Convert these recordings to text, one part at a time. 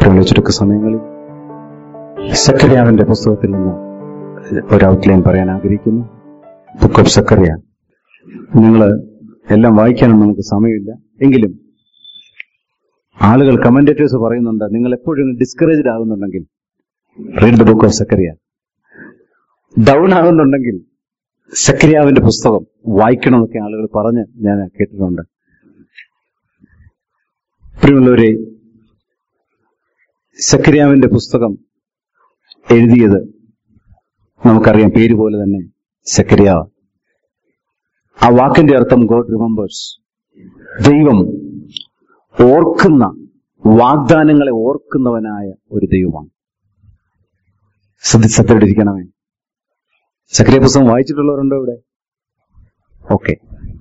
പ്രിയമുള്ള ചുരുക്ക സമയങ്ങളിൽ സക്കറിയാവിന്റെ പുസ്തകത്തിൽ നിന്ന് ഒരു ഔട്ട്ലൈൻ പറയാൻ ആഗ്രഹിക്കുന്നു ബുക്ക് ഓഫ് സക്കറിയ നിങ്ങൾ എല്ലാം വായിക്കാനൊന്നും നമുക്ക് സമയമില്ല എങ്കിലും ആളുകൾ കമന്റേറ്റേഴ്സ് പറയുന്നുണ്ട് നിങ്ങൾ എപ്പോഴും ഡിസ്കറേജ്ഡ് ആകുന്നുണ്ടെങ്കിൽ read the book of Zechariah down ആകുന്നുണ്ടെങ്കിൽ സക്രിയാവിന്റെ പുസ്തകം വായിക്കണമെന്നൊക്കെ ആളുകൾ പറഞ്ഞ് ഞാൻ കേട്ടിട്ടുണ്ട് പ്രിയമുള്ളവരെ സക്രിയാവിന്റെ പുസ്തകം എഴുതിയത് നമുക്കറിയാം പേര് പോലെ തന്നെ സക്രിയാവ് ആ വാക്കിന്റെ അർത്ഥം ഗോഡ് റിമെമ്പേഴ്സ് ദൈവം ഓർക്കുന്ന വാഗ്ദാനങ്ങളെ ഓർക്കുന്നവനായ ഒരു ദൈവമാണ് ശ്രദ്ധിച്ചത്തിരിക്കണമേ സക്രിയ പുസ്തകം വായിച്ചിട്ടുള്ളവരുണ്ടോ ഇവിടെ ഓക്കെ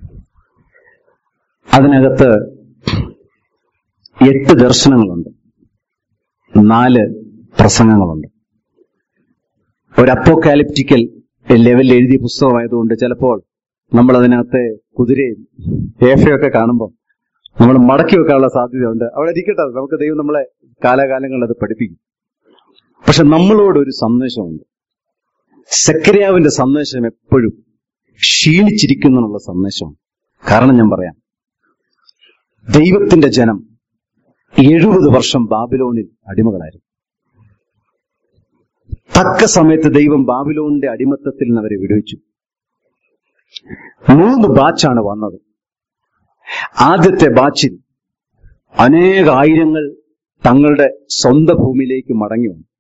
അതിനകത്ത് എട്ട് ദർശനങ്ങളുണ്ട് നാല് പ്രസംഗങ്ങളുണ്ട് ഒരു അപ്പോക്കാലിപ്റ്റിക്കൽ ലെവലിൽ എഴുതിയ പുസ്തകമായതുകൊണ്ട് ചിലപ്പോൾ നമ്മൾ അതിനകത്തെ കുതിരയും ഏഫയൊക്കെ കാണുമ്പോൾ നമ്മൾ മടക്കി വെക്കാനുള്ള സാധ്യതയുണ്ട് അവിടെ ഇരിക്കട്ടെ അത് നമുക്ക് ദൈവം നമ്മളെ കാലാകാലങ്ങളിൽ അത് പഠിപ്പിക്കും പക്ഷെ നമ്മളോട് ഒരു സന്ദേശമുണ്ട് സക്രിയാവിന്റെ സന്ദേശം എപ്പോഴും ക്ഷീണിച്ചിരിക്കുന്നുള്ള സന്ദേശം കാരണം ഞാൻ പറയാം ദൈവത്തിന്റെ ജനം എഴുപത് വർഷം ബാബിലോണിൽ അടിമകളായിരുന്നു തക്ക സമയത്ത് ദൈവം ബാബിലോണിന്റെ അടിമത്തത്തിൽ നിന്ന് അവരെ വിടുവിച്ചു മൂന്ന് ബാച്ചാണ് വന്നത് ആദ്യത്തെ ബാച്ചിൽ അനേക ആയിരങ്ങൾ തങ്ങളുടെ സ്വന്തം ഭൂമിയിലേക്ക് മടങ്ങി വന്നു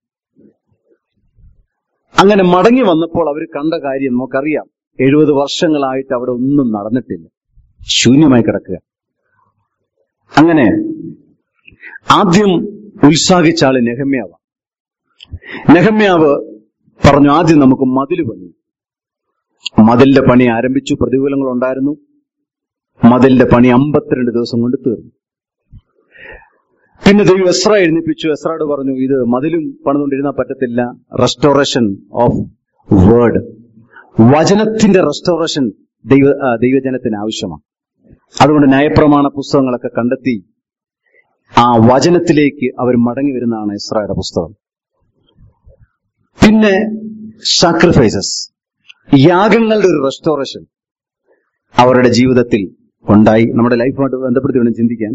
അങ്ങനെ മടങ്ങി വന്നപ്പോൾ അവർ കണ്ട കാര്യം നമുക്കറിയാം എഴുപത് വർഷങ്ങളായിട്ട് അവിടെ ഒന്നും നടന്നിട്ടില്ല ശൂന്യമായി കിടക്കുക അങ്ങനെ ആദ്യം ഉത്സാഹിച്ച ആള് നെഹമ്യാവ് നെഹമ്യാവ് പറഞ്ഞു ആദ്യം നമുക്ക് മതില് പണി മതിലിന്റെ പണി ആരംഭിച്ചു പ്രതികൂലങ്ങൾ ഉണ്ടായിരുന്നു മതിലിന്റെ പണി അമ്പത്തിരണ്ട് ദിവസം കൊണ്ട് തീർന്നു പിന്നെ ദൈവം എസ്ര എഴുന്നേപ്പിച്ചു എസ്രയോട് പറഞ്ഞു ഇത് മതിലും പണിതുകൊണ്ടിരുന്നാൽ പറ്റത്തില്ല റെസ്റ്റോറേഷൻ ഓഫ് വേർഡ് വചനത്തിന്റെ റെസ്റ്റോറേഷൻ ദൈവ ആ, ദൈവജനത്തിന് ആവശ്യമാണ് അതുകൊണ്ട് ന്യായപ്രമാണ പുസ്തകങ്ങളൊക്കെ കണ്ടെത്തി ആ വചനത്തിലേക്ക് അവർ മടങ്ങി വരുന്നതാണ് ഇസ്രായുടെ പുസ്തകം പിന്നെ സാക്രിഫൈസസ് യാഗങ്ങളുടെ ഒരു റെസ്റ്റോറേഷൻ അവരുടെ ജീവിതത്തിൽ ഉണ്ടായി നമ്മുടെ ലൈഫുമായിട്ട് ബന്ധപ്പെടുത്തി വേണം ചിന്തിക്കാൻ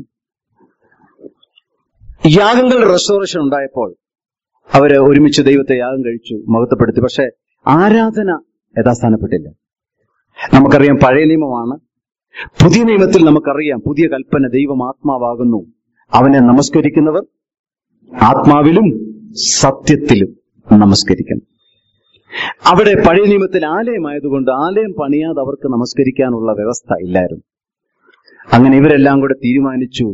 യാഗങ്ങളുടെ റെസ്റ്റോറേഷൻ ഉണ്ടായപ്പോൾ അവര് ഒരുമിച്ച് ദൈവത്തെ യാഗം കഴിച്ചു മഹത്വപ്പെടുത്തി പക്ഷെ ആരാധന യഥാസ്ഥാനപ്പെട്ടില്ല നമുക്കറിയാം പഴയ നിയമമാണ് പുതിയ നിയമത്തിൽ നമുക്കറിയാം പുതിയ കൽപ്പന ദൈവം ആത്മാവാകുന്നു അവനെ നമസ്കരിക്കുന്നവർ ആത്മാവിലും സത്യത്തിലും നമസ്കരിക്കണം അവിടെ പഴയ നിയമത്തിൽ ആലയമായതുകൊണ്ട് ആലയം പണിയാതെ അവർക്ക് നമസ്കരിക്കാനുള്ള വ്യവസ്ഥ ഇല്ലായിരുന്നു അങ്ങനെ ഇവരെല്ലാം കൂടെ തീരുമാനിച്ചു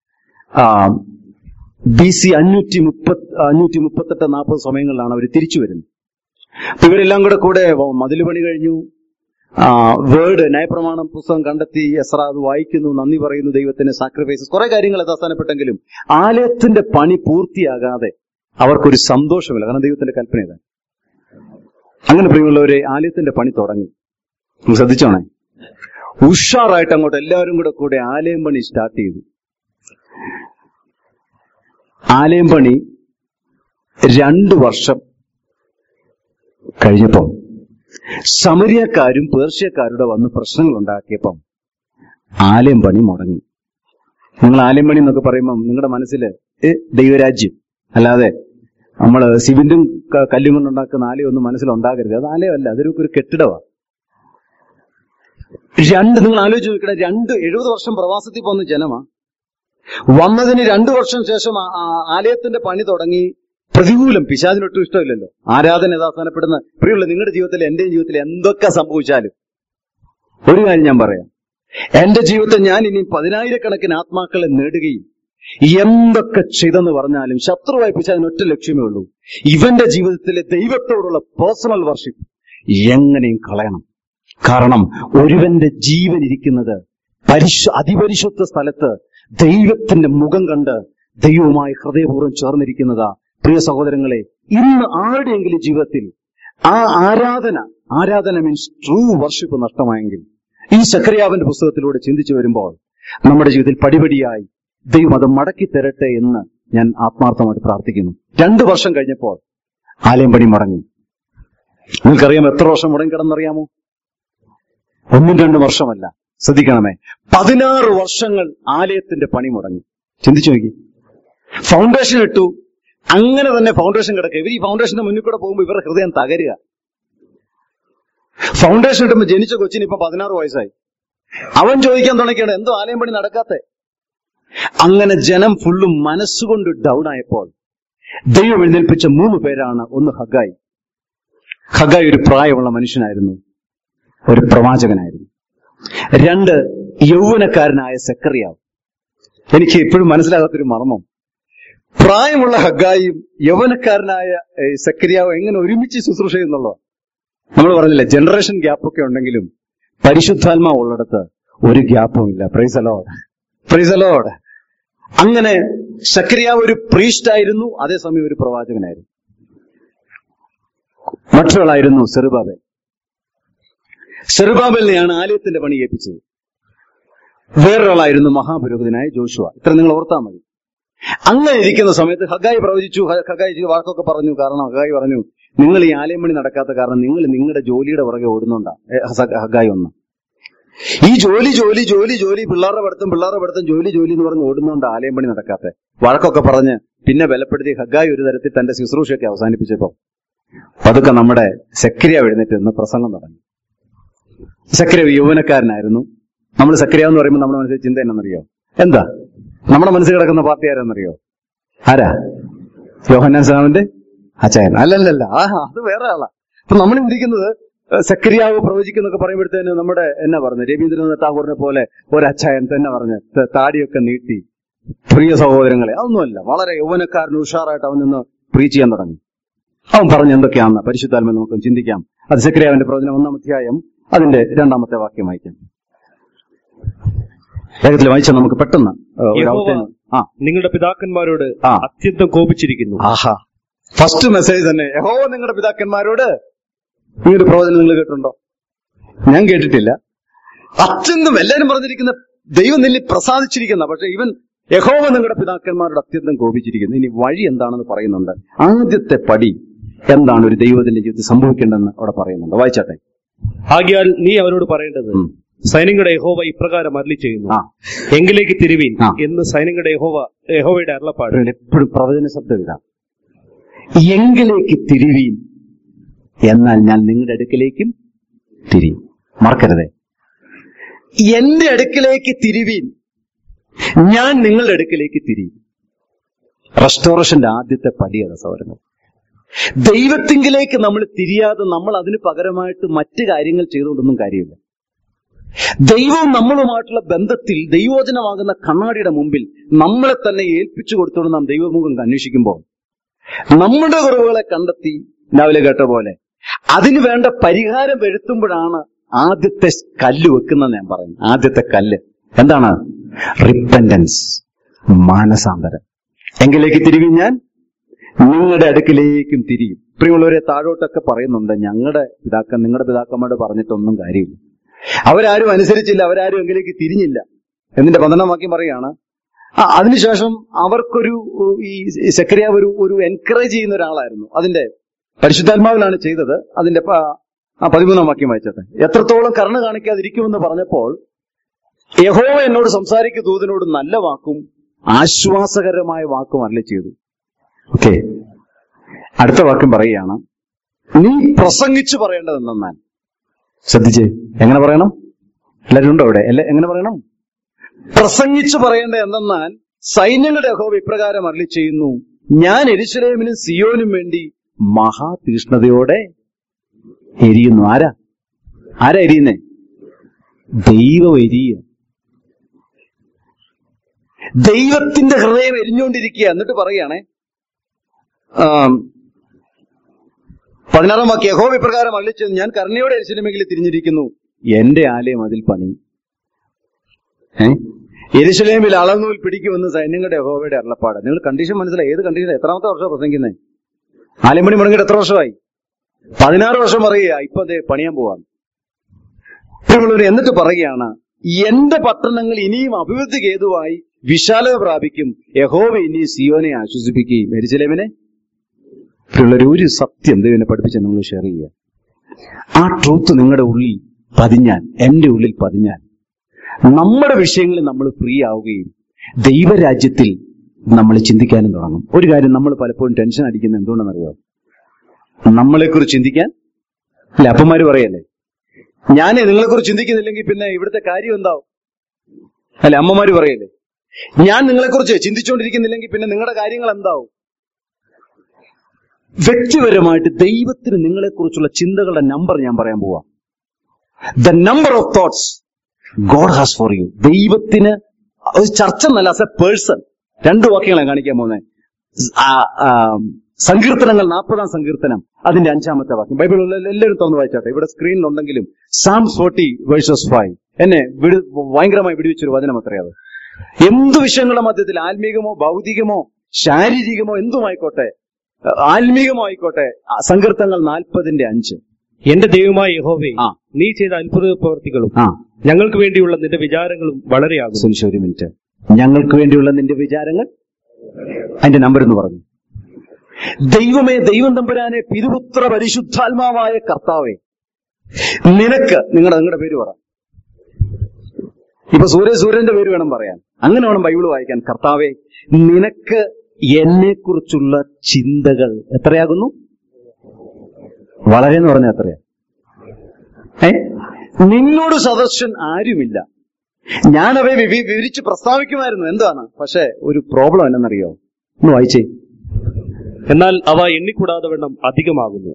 ബി സി അഞ്ഞൂറ്റി മുപ്പത്തി അഞ്ഞൂറ്റി മുപ്പത്തെട്ട് നാൽപ്പത് സമയങ്ങളിലാണ് അവർ തിരിച്ചു വരുന്നത് അപ്പൊ ഇവരെല്ലാം കൂടെ കൂടെ മതില് പണി കഴിഞ്ഞു ആ, വേർഡ് ന്യായപ്രമാണം പുസ്തകം കണ്ടെത്തി എസ്ര അത് വായിക്കുന്നു നന്ദി പറയുന്നു ദൈവത്തിന് സാക്രിഫൈസസ് കുറെ കാര്യങ്ങൾ യഥാസ്ഥാനപ്പെട്ടെങ്കിലും ആലയത്തിന്റെ പണി പൂർത്തിയാകാതെ അവർക്കൊരു സന്തോഷമില്ല കാരണം ദൈവത്തിന്റെ കൽപ്പന ഇതാണ് അങ്ങനെ പ്രിയമുള്ളവരെ ആലയത്തിന്റെ പണി തുടങ്ങി നിങ്ങൾ ശ്രദ്ധിച്ചോണേ ഉഷാറായിട്ട് അങ്ങോട്ട് എല്ലാവരും കൂടെ കൂടെ ആലയം പണി സ്റ്റാർട്ട് ചെയ്തു ആലയം പണി രണ്ടു വർഷം കഴിഞ്ഞപ്പം സമരിയക്കാരും പേർഷ്യക്കാരുടെ വന്ന് പ്രശ്നങ്ങൾ ഉണ്ടാക്കിയപ്പം ആലയം പണി മുടങ്ങി നിങ്ങൾ ആലയം പണി എന്നൊക്കെ പറയുമ്പം നിങ്ങളുടെ മനസ്സിൽ ദൈവരാജ്യം അല്ലാതെ നമ്മൾ സിമെന്റും ക- കല്ലും കൊണ്ടുണ്ടാക്കുന്ന ആലയം ഒന്നും മനസ്സിലുണ്ടാകരുത് അത് ആലയമല്ല അതൊരു ഒരു കെട്ടിടമാണ് രണ്ട് നിങ്ങൾ ആലോചിച്ച് നോക്കണേ രണ്ട് എഴുപത് വർഷം പ്രവാസത്തിൽ പോകുന്ന ജനമാ വന്നതിന് രണ്ടു വർഷം ശേഷം ആ- ആ ആലയത്തിന്റെ പണി തുടങ്ങി പ്രതികൂലം പിശാചിനൊട്ടും ഇഷ്ടമില്ലല്ലോ ആരാധന യഥാസ്ഥാനപ്പെടുന്ന പ്രിയുള്ള നിങ്ങളുടെ ജീവിതത്തിൽ എന്റെയും ജീവിതത്തിൽ എന്തൊക്കെ സംഭവിച്ചാലും ഒരു കാര്യം ഞാൻ പറയാം എന്റെ ജീവിതത്തിൽ ഞാൻ ഇനി പതിനായിരക്കണക്കിന് ആത്മാക്കളെ നേടുകയും എന്തൊക്കെ ചെയ്തെന്ന് പറഞ്ഞാലും ശത്രുവായി പിശാചിന് ഒറ്റ ലക്ഷ്യമേ ഉള്ളൂ ഇവന്റെ ജീവിതത്തിലെ ദൈവത്തോടുള്ള പേഴ്സണൽ വർഷിപ്പ് എങ്ങനെയും കളയണം കാരണം ഒരുവന്റെ ജീവൻ ഇരിക്കുന്നത് പരിശു അതിപരിശുദ്ധ സ്ഥലത്ത് ദൈവത്തിന്റെ മുഖം കണ്ട് ദൈവവുമായി ഹൃദയപൂർവ്വം ചേർന്നിരിക്കുന്നതാ പ്രിയ സഹോദരങ്ങളെ ഇന്ന് ആരുടെയെങ്കിലും ജീവിതത്തിൽ ആ ആരാധന ആരാധന മീൻസ് ട്രൂ വർഷിപ്പ് നഷ്ടമായെങ്കിൽ ഈ സക്രിയാവിന്റെ പുസ്തകത്തിലൂടെ ചിന്തിച്ചു വരുമ്പോൾ നമ്മുടെ ജീവിതത്തിൽ പടിപടിയായി ദൈവം അത് മടക്കി തരട്ടെ എന്ന് ഞാൻ ആത്മാർത്ഥമായിട്ട് പ്രാർത്ഥിക്കുന്നു രണ്ടു വർഷം കഴിഞ്ഞപ്പോൾ ആലയം പണി മുടങ്ങി നിങ്ങൾക്കറിയാം എത്ര വർഷം മുടങ്ങി കിടന്നറിയാമോ ഒന്നും രണ്ടും വർഷമല്ല ശ്രദ്ധിക്കണമേ പതിനാറ് വർഷങ്ങൾ ആലയത്തിന്റെ പണി മുടങ്ങി ചിന്തിച്ചു നോക്കി ഫൗണ്ടേഷൻ ഇട്ടു അങ്ങനെ തന്നെ ഫൗണ്ടേഷൻ കിടക്കുക ഇവർ ഈ ഫൗണ്ടേഷന്റെ മുന്നിൽ കൂടെ പോകുമ്പോൾ ഇവരുടെ ഹൃദയം തകരുക ഫൗണ്ടേഷൻ ഇട്ടുമ്പോൾ ജനിച്ച കൊച്ചിന് ഇപ്പൊ പതിനാറ് വയസ്സായി അവൻ ചോദിക്കാൻ തുടങ്ങിയാണ് എന്തോ ആലയം പണി നടക്കാത്തെ അങ്ങനെ ജനം ഫുള്ളും മനസ്സുകൊണ്ട് ഡൗൺ ആയപ്പോൾ ദൈവം എഴുന്നേൽപ്പിച്ച മൂന്ന് പേരാണ് ഒന്ന് ഹഗായി ഹഗായി ഒരു പ്രായമുള്ള മനുഷ്യനായിരുന്നു ഒരു പ്രവാചകനായിരുന്നു രണ്ട് യൗവനക്കാരനായ സെക്കറിയാവ് എനിക്ക് ഇപ്പോഴും മനസ്സിലാകാത്തൊരു മർമ്മം പ്രായമുള്ള ഹഗായും യൗവനക്കാരനായ ഏഹ്, സെക്കരിയാവും എങ്ങനെ ഒരുമിച്ച് ശുശ്രൂഷ ചെയ്യുന്നുള്ളോ നമ്മൾ പറഞ്ഞില്ലേ ജനറേഷൻ ഗ്യാപ്പൊക്കെ ഉണ്ടെങ്കിലും പരിശുദ്ധാത്മാ ഉള്ളിടത്ത് ഒരു ഗ്യാപ്പും ഇല്ല പ്രൈസ് അലോഡ് പ്രൈസ് അലോഡ് അങ്ങനെ സക്രിയാവ് ഒരു പ്രീസ്റ്റ് ആയിരുന്നു അതേസമയം ഒരു പ്രവാചകനായിരുന്നു മറ്റൊരാളായിരുന്നു സെറുബാബേൽ സെറുബാബേലിനെയാണ് ആലയത്തിന്റെ പണി ഏൽപ്പിച്ചത് വേറൊരാളായിരുന്നു മഹാപുരോഹിതനായ ജോഷുവ ഇത്ര നിങ്ങൾ ഓർത്താൽ മതി അങ്ങനെ ഇരിക്കുന്ന സമയത്ത് ഹഗായി പ്രവചിച്ചു ഹ- ഹഗായി ചില വാക്കൊക്കെ പറഞ്ഞു കാരണം ഹഗായി പറഞ്ഞു നിങ്ങൾ ഈ ആലയം പണി നടക്കാത്ത കാരണം നിങ്ങൾ നിങ്ങളുടെ ജോലിയുടെ പുറകെ ഓടുന്നുണ്ടാ ഏ, ഹസ- ഹഗായി ഒന്ന് ഈ ജോലി ജോലി ജോലി ജോലി പിള്ളേരുടെ പഠിത്തം പിള്ളേരുടെ പഠിത്തം ജോലി ജോലി എന്ന് പറഞ്ഞ് ഓടുന്നുണ്ട് ആലയം പണി നടക്കാത്ത വഴക്കൊക്കെ പറഞ്ഞ് പിന്നെ ബലപ്പെടുത്തി ഹഗായി ഒരു തരത്തിൽ തന്റെ ശുശ്രൂഷയൊക്കെ അവസാനിപ്പിച്ചപ്പോ പതുക്കെ നമ്മുടെ സക്രിയ എഴുന്നേറ്റ് നിന്ന് പ്രസംഗം തുടങ്ങി സക്രിയ യൗവനക്കാരനായിരുന്നു നമ്മൾ സക്രിയ എന്ന് പറയുമ്പോൾ നമ്മുടെ മനസ്സിൽ ചിന്ത എന്നറിയോ എന്താ നമ്മുടെ മനസ്സിൽ കിടക്കുന്ന പാർട്ടി ആരെന്നറിയോ ആരാ യോഹന്നാൻ സാമിന്റെ അച്ചായൻ അല്ലല്ലല്ല ആ അത് വേറെ ആളാ അപ്പൊ നമ്മൾ ചിന്തിക്കുന്നത് സക്രിയാവ് പ്രവചിക്കുന്നൊക്കെ പറയുമ്പോഴത്തേന് നമ്മുടെ എന്നാ പറഞ്ഞു രവീന്ദ്രനാഥ് ടാഗോറിനെ പോലെ ഒരു അച്ചായൻ തന്നെ പറഞ്ഞ് ത- താടിയൊക്കെ നീട്ടി പ്രിയ സഹോദരങ്ങളെ അതൊന്നുമല്ല വളരെ യൗവനക്കാരൻ ഉഷാറായിട്ട് അവൻ നിന്ന് പ്രീച്ച് ചെയ്യാൻ തുടങ്ങി അവൻ പറഞ്ഞ എന്തൊക്കെയാണെന്ന് പരിശുദ്ധാത്മ നമുക്ക് ചിന്തിക്കാം അത് സക്രിയാവിന്റെ പ്രവചനം ഒന്നാം അധ്യായം അതിന്റെ രണ്ടാമത്തെ വാക്യം വായിക്കാം വേഗത്തിൽ വായിച്ചാൽ നമുക്ക് പെട്ടെന്ന് ഏ, ഒരു യഹോവ ഔട്ട്ലൈൻ ആ നിങ്ങളുടെ പിതാക്കന്മാരോട് ആ. അത്യന്തം കോപിച്ചിരിക്കുന്നു ആഹാ ഫസ്റ്റ് മെസ്സേജ് തന്നെ യഹോവ നിങ്ങളുടെ പിതാക്കന്മാരോട് ഈ ഒരു പ്രവചനം നിങ്ങൾ കേട്ടിട്ടുണ്ടോ ഞാൻ കേട്ടിട്ടില്ല അത്യന്തം എല്ലാരും പറഞ്ഞിരിക്കുന്ന ദൈവം നിന്നിൽ പ്രസാദിച്ചിരിക്കുന്ന പക്ഷെ ഇവൻ യഹോവ നിങ്ങളുടെ പിതാക്കന്മാരോട് അത്യന്തം കോപിച്ചിരിക്കുന്നു ഇനി വഴി എന്താണെന്ന് പറയുന്നുണ്ട് ആദ്യത്തെ പടി എന്താണ് ഒരു ദൈവത്തിന്റെ ജീവിതത്തിൽ സംഭവിക്കേണ്ടതെന്ന് അവിടെ പറയുന്നുണ്ട് വായിച്ചാട്ടെ ആകിയാൽ നീ അവരോട് പറയേണ്ടത് ഉം. സൈന്യങ്ങളുടെ യഹോവ ഇപ്രകാരം അരളി ചെയ്യുന്നു ആ എങ്കിലേക്ക് തിരുവീൻ ആ. എന്ന് സൈന്യങ്ങളുടെ യഹോവ യഹോവയുടെ അരുളപ്പാട് എപ്പോഴും പ്രവചന ശബ്ദം ഇതാ എങ്കിലേക്ക് തിരിവീൻ എന്നാൽ ഞാൻ നിങ്ങളുടെ അടുക്കലേക്കും തിരിയും മറക്കരുതേ എന്റെ അടുക്കലേക്ക് തിരിവീൻ ഞാൻ നിങ്ങളുടെ അടുക്കലേക്ക് തിരിയും റെസ്റ്റോറേഷന്റെ ആദ്യത്തെ പടിയാണ് സൗരങ്ങൾ ദൈവത്തിങ്കിലേക്ക് നമ്മൾ തിരിയാതെ നമ്മൾ അതിന് പകരമായിട്ട് മറ്റു കാര്യങ്ങൾ ചെയ്തുകൊണ്ടൊന്നും കാര്യമില്ല ദൈവവും നമ്മളുമായിട്ടുള്ള ബന്ധത്തിൽ ദൈവോചനമാകുന്ന കണ്ണാടിയുടെ മുമ്പിൽ നമ്മളെ തന്നെ ഏൽപ്പിച്ചു കൊടുത്തുകൊണ്ട് നാം ദൈവമുഖം അന്വേഷിക്കുമ്പോൾ നമ്മുടെ കുറവുകളെ കണ്ടെത്തി രാവിലെ കേട്ട പോലെ അതിന് വേണ്ട പരിഹാരം വരുത്തുമ്പോഴാണ് ആദ്യത്തെ കല്ല് വെക്കുന്നത് ഞാൻ പറയും ആദ്യത്തെ കല്ല് എന്താണ് റിപ്പൻഡൻസ് മാനസാന്തരം എങ്കിലേക്ക് തിരികെ ഞാൻ നിങ്ങളുടെ അടുക്കിലേക്കും തിരിയും പ്രിയമുള്ളവരെ താഴോട്ടൊക്കെ പറയുന്നുണ്ട് ഞങ്ങളുടെ പിതാക്കൻ നിങ്ങളുടെ പിതാക്കന്മാരോട് പറഞ്ഞിട്ടൊന്നും കാര്യമില്ല അവരാരും അനുസരിച്ചില്ല അവരാരും എങ്കിലേക്ക് തിരിഞ്ഞില്ല എന്നിന്റെ പന്ത്രണ്ടാം വാക്യം പറയാണ് ആ, അതിനുശേഷം അവർക്കൊരു ഉ, ഈ സെക്രിയാവ് ഒരു ഒരു എൻകറേജ് ചെയ്യുന്ന ഒരാളായിരുന്നു അതിന്റെ പരിശുദ്ധാത്മാവിലാണ് ചെയ്തത് അതിന്റെ പ- ആ പതിമൂന്നാം വാക്യം വായിച്ചത് എത്രത്തോളം കരുണ കാണിക്കാതിരിക്കുമെന്ന് പറഞ്ഞപ്പോൾ യഹോവ എന്നോട് സംസാരിക്കുന്ന ദൂതനോട് നല്ല വാക്കും ആശ്വാസകരമായ വാക്കും അരളി ചെയ്തു ഓക്കെ അടുത്ത വാക്യം പറയുകയാണ് നീ പ്രസംഗിച്ചു പറയേണ്ടത് എന്നാൽ ശ്രദ്ധിച്ചേ എങ്ങനെ പറയണം എല്ലാവരും ഉണ്ടോ അവിടെ എല്ലാ എങ്ങനെ പറയണം പ്രസംഗിച്ചു പറയേണ്ടത് എന്തെന്നാൽ സൈന്യങ്ങളുടെ യഹോവ ഇപ്രകാരം അരളി ചെയ്യുന്നു ഞാൻ എരിശിലേമിനും സിയോനും വേണ്ടി മഹാതീഷ്ണതയോടെ എരിയുന്നു ആരാ ആരാ എരിയുന്നേ ദൈവം എരിയ ദൈവത്തിന്റെ ഹൃദയം എരിഞ്ഞുകൊണ്ടിരിക്കുക എന്നിട്ട് പറയുകയാണേ ആം, പതിനാറാം വാക്യം യഹോവ ഇപ്രകാരം അള്ളിച്ചത് ഞാൻ കരുണയോടെ എരിശിലമെങ്കിൽ തിരിഞ്ഞിരിക്കുന്നു എന്റെ ആലയം അതിൽ പണി ഏ എരിശിലേമിൽ അളനൂൽ പിടിക്കുമെന്ന് സൈന്യങ്ങളുടെ യഹോവയുടെ അരുളപ്പാട് നിങ്ങൾ കണ്ടീഷൻ മനസ്സിലായി ഏത് കണ്ടീഷൻ എത്രാമത്തെ വർഷം പ്രസംഗിക്കുന്നത് ആലയം പണി മുടങ്ങിയിട്ട് എത്ര വർഷമായി പതിനാറ് വർഷം പറയുക ഇപ്പൊ അത് പണിയാൻ പോവാണ് പ്രിയമുള്ളവർ എന്നിട്ട് പറയുകയാണ് എന്റെ പട്ടണങ്ങൾ ഇനിയും അഭിവൃദ്ധി ഹേതുവായി വിശാലത പ്രാപിക്കും യഹോവ ഇനി സിയോനെ ആശ്വസിപ്പിക്കുകയും എരിശിലേമിനെ പ്രിയുള്ളവരെ ഒരു സത്യം ദൈവനെ പഠിപ്പിച്ച് നിങ്ങൾ ഷെയർ ചെയ്യുക ആ ട്രൂത്ത് നിങ്ങളുടെ ഉള്ളിൽ പതിഞ്ഞാൽ എന്റെ ഉള്ളിൽ പതിഞ്ഞാൽ നമ്മുടെ വിഷയങ്ങളിൽ നമ്മൾ ഫ്രീ ആവുകയും ദൈവരാജ്യത്തിൽ നമ്മൾ ചിന്തിക്കാനും തുടങ്ങും ഒരു കാര്യം നമ്മൾ പലപ്പോഴും ടെൻഷൻ അടിക്കുന്നത് എന്തുകൊണ്ടെന്നറിയോ നമ്മളെക്കുറിച്ച് ചിന്തിക്കാൻ അല്ലെ അപ്പന്മാര് പറയല്ലേ ഞാൻ നിങ്ങളെക്കുറിച്ച് ചിന്തിക്കുന്നില്ലെങ്കിൽ പിന്നെ ഇവിടുത്തെ കാര്യം എന്താവും അല്ലെ അമ്മമാര് പറയല്ലേ ഞാൻ നിങ്ങളെക്കുറിച്ച് ചിന്തിച്ചുകൊണ്ടിരിക്കുന്നില്ലെങ്കിൽ പിന്നെ നിങ്ങളുടെ കാര്യങ്ങൾ എന്താവും വ്യക്തിപരമായിട്ട് ദൈവത്തിന് നിങ്ങളെക്കുറിച്ചുള്ള ചിന്തകളുടെ നമ്പർ ഞാൻ പറയാൻ പോവാ the number of thoughts God has for you ദൈവത്തിന് ഒരു ചർച്ച എന്നല്ല ആസ് എ പേഴ്സൺ രണ്ട് വാക്യങ്ങളാണ് കാണിക്കാൻ പോകുന്നത് സങ്കീർത്തനങ്ങൾ നാൽപ്പതാം സങ്കീർത്തനം അതിന്റെ അഞ്ചാമത്തെ വാക്യം ബൈബിളിൽ എല്ലാവരും തുറന്ന് വായിച്ചാട്ടെ ഇവിടെ സ്ക്രീനിലുണ്ടെങ്കിലും സാം ഫോർട്ടി വേഴ്സസ് ഫൈവ് എന്നെ വിടു ഭയങ്കരമായി വിടുവിച്ചൊരു വചനം അത്രയത് എന്ത് വിഷയങ്ങളുടെ മധ്യത്തിൽ ആത്മീകമോ ഭൗതികമോ ശാരീരികമോ എന്തുമായിക്കോട്ടെ ആത്മീകമോ ആയിക്കോട്ടെ ആ സങ്കീർത്തനങ്ങൾ നാൽപ്പതിന്റെ അഞ്ച് എന്റെ ദൈവമായ യഹോവേ ആ. നീ ചെയ്ത അത്ഭുത പ്രവർത്തികളും ആ ഞങ്ങൾക്ക് വേണ്ടിയുള്ള നിന്റെ വിചാരങ്ങളും വളരെയാകും സുനിഷ ഒരു മിനിറ്റ് ഞങ്ങൾക്ക് വേണ്ടിയുള്ള നിന്റെ വിചാരങ്ങൾ അതിന്റെ നമ്പർ എന്ന് പറഞ്ഞു ദൈവമേ ദൈവം തമ്പുരാനെ പിതുപുത്ര പരിശുദ്ധാത്മാവായ കർത്താവേ നിനക്ക് നിങ്ങളുടെ നിങ്ങളുടെ പേര് പറ ഇപ്പൊ സൂര്യ സൂര്യന്റെ പേര് വേണം പറയാൻ അങ്ങനെ വേണം ബൈബിൾ വായിക്കാൻ കർത്താവേ നിനക്ക് എന്നെ കുറിച്ചുള്ള ചിന്തകൾ എത്രയാകുന്നു വളരെ എന്ന് പറഞ്ഞാൽ എത്രയാ ഏ നിന്നോട് സദസ്യൻ ആരുമില്ല ഞാൻ അവയെ വിവി- വിവരിച്ച് പ്രസ്താവിക്കുമായിരുന്നു എന്താണ് പക്ഷെ ഒരു പ്രോബ്ലം എന്നറിയോ ഒന്ന് വായിച്ചേ എന്നാൽ അവ എണ്ണിക്കൂടാതെ വണ്ണം അധികമാകുന്നു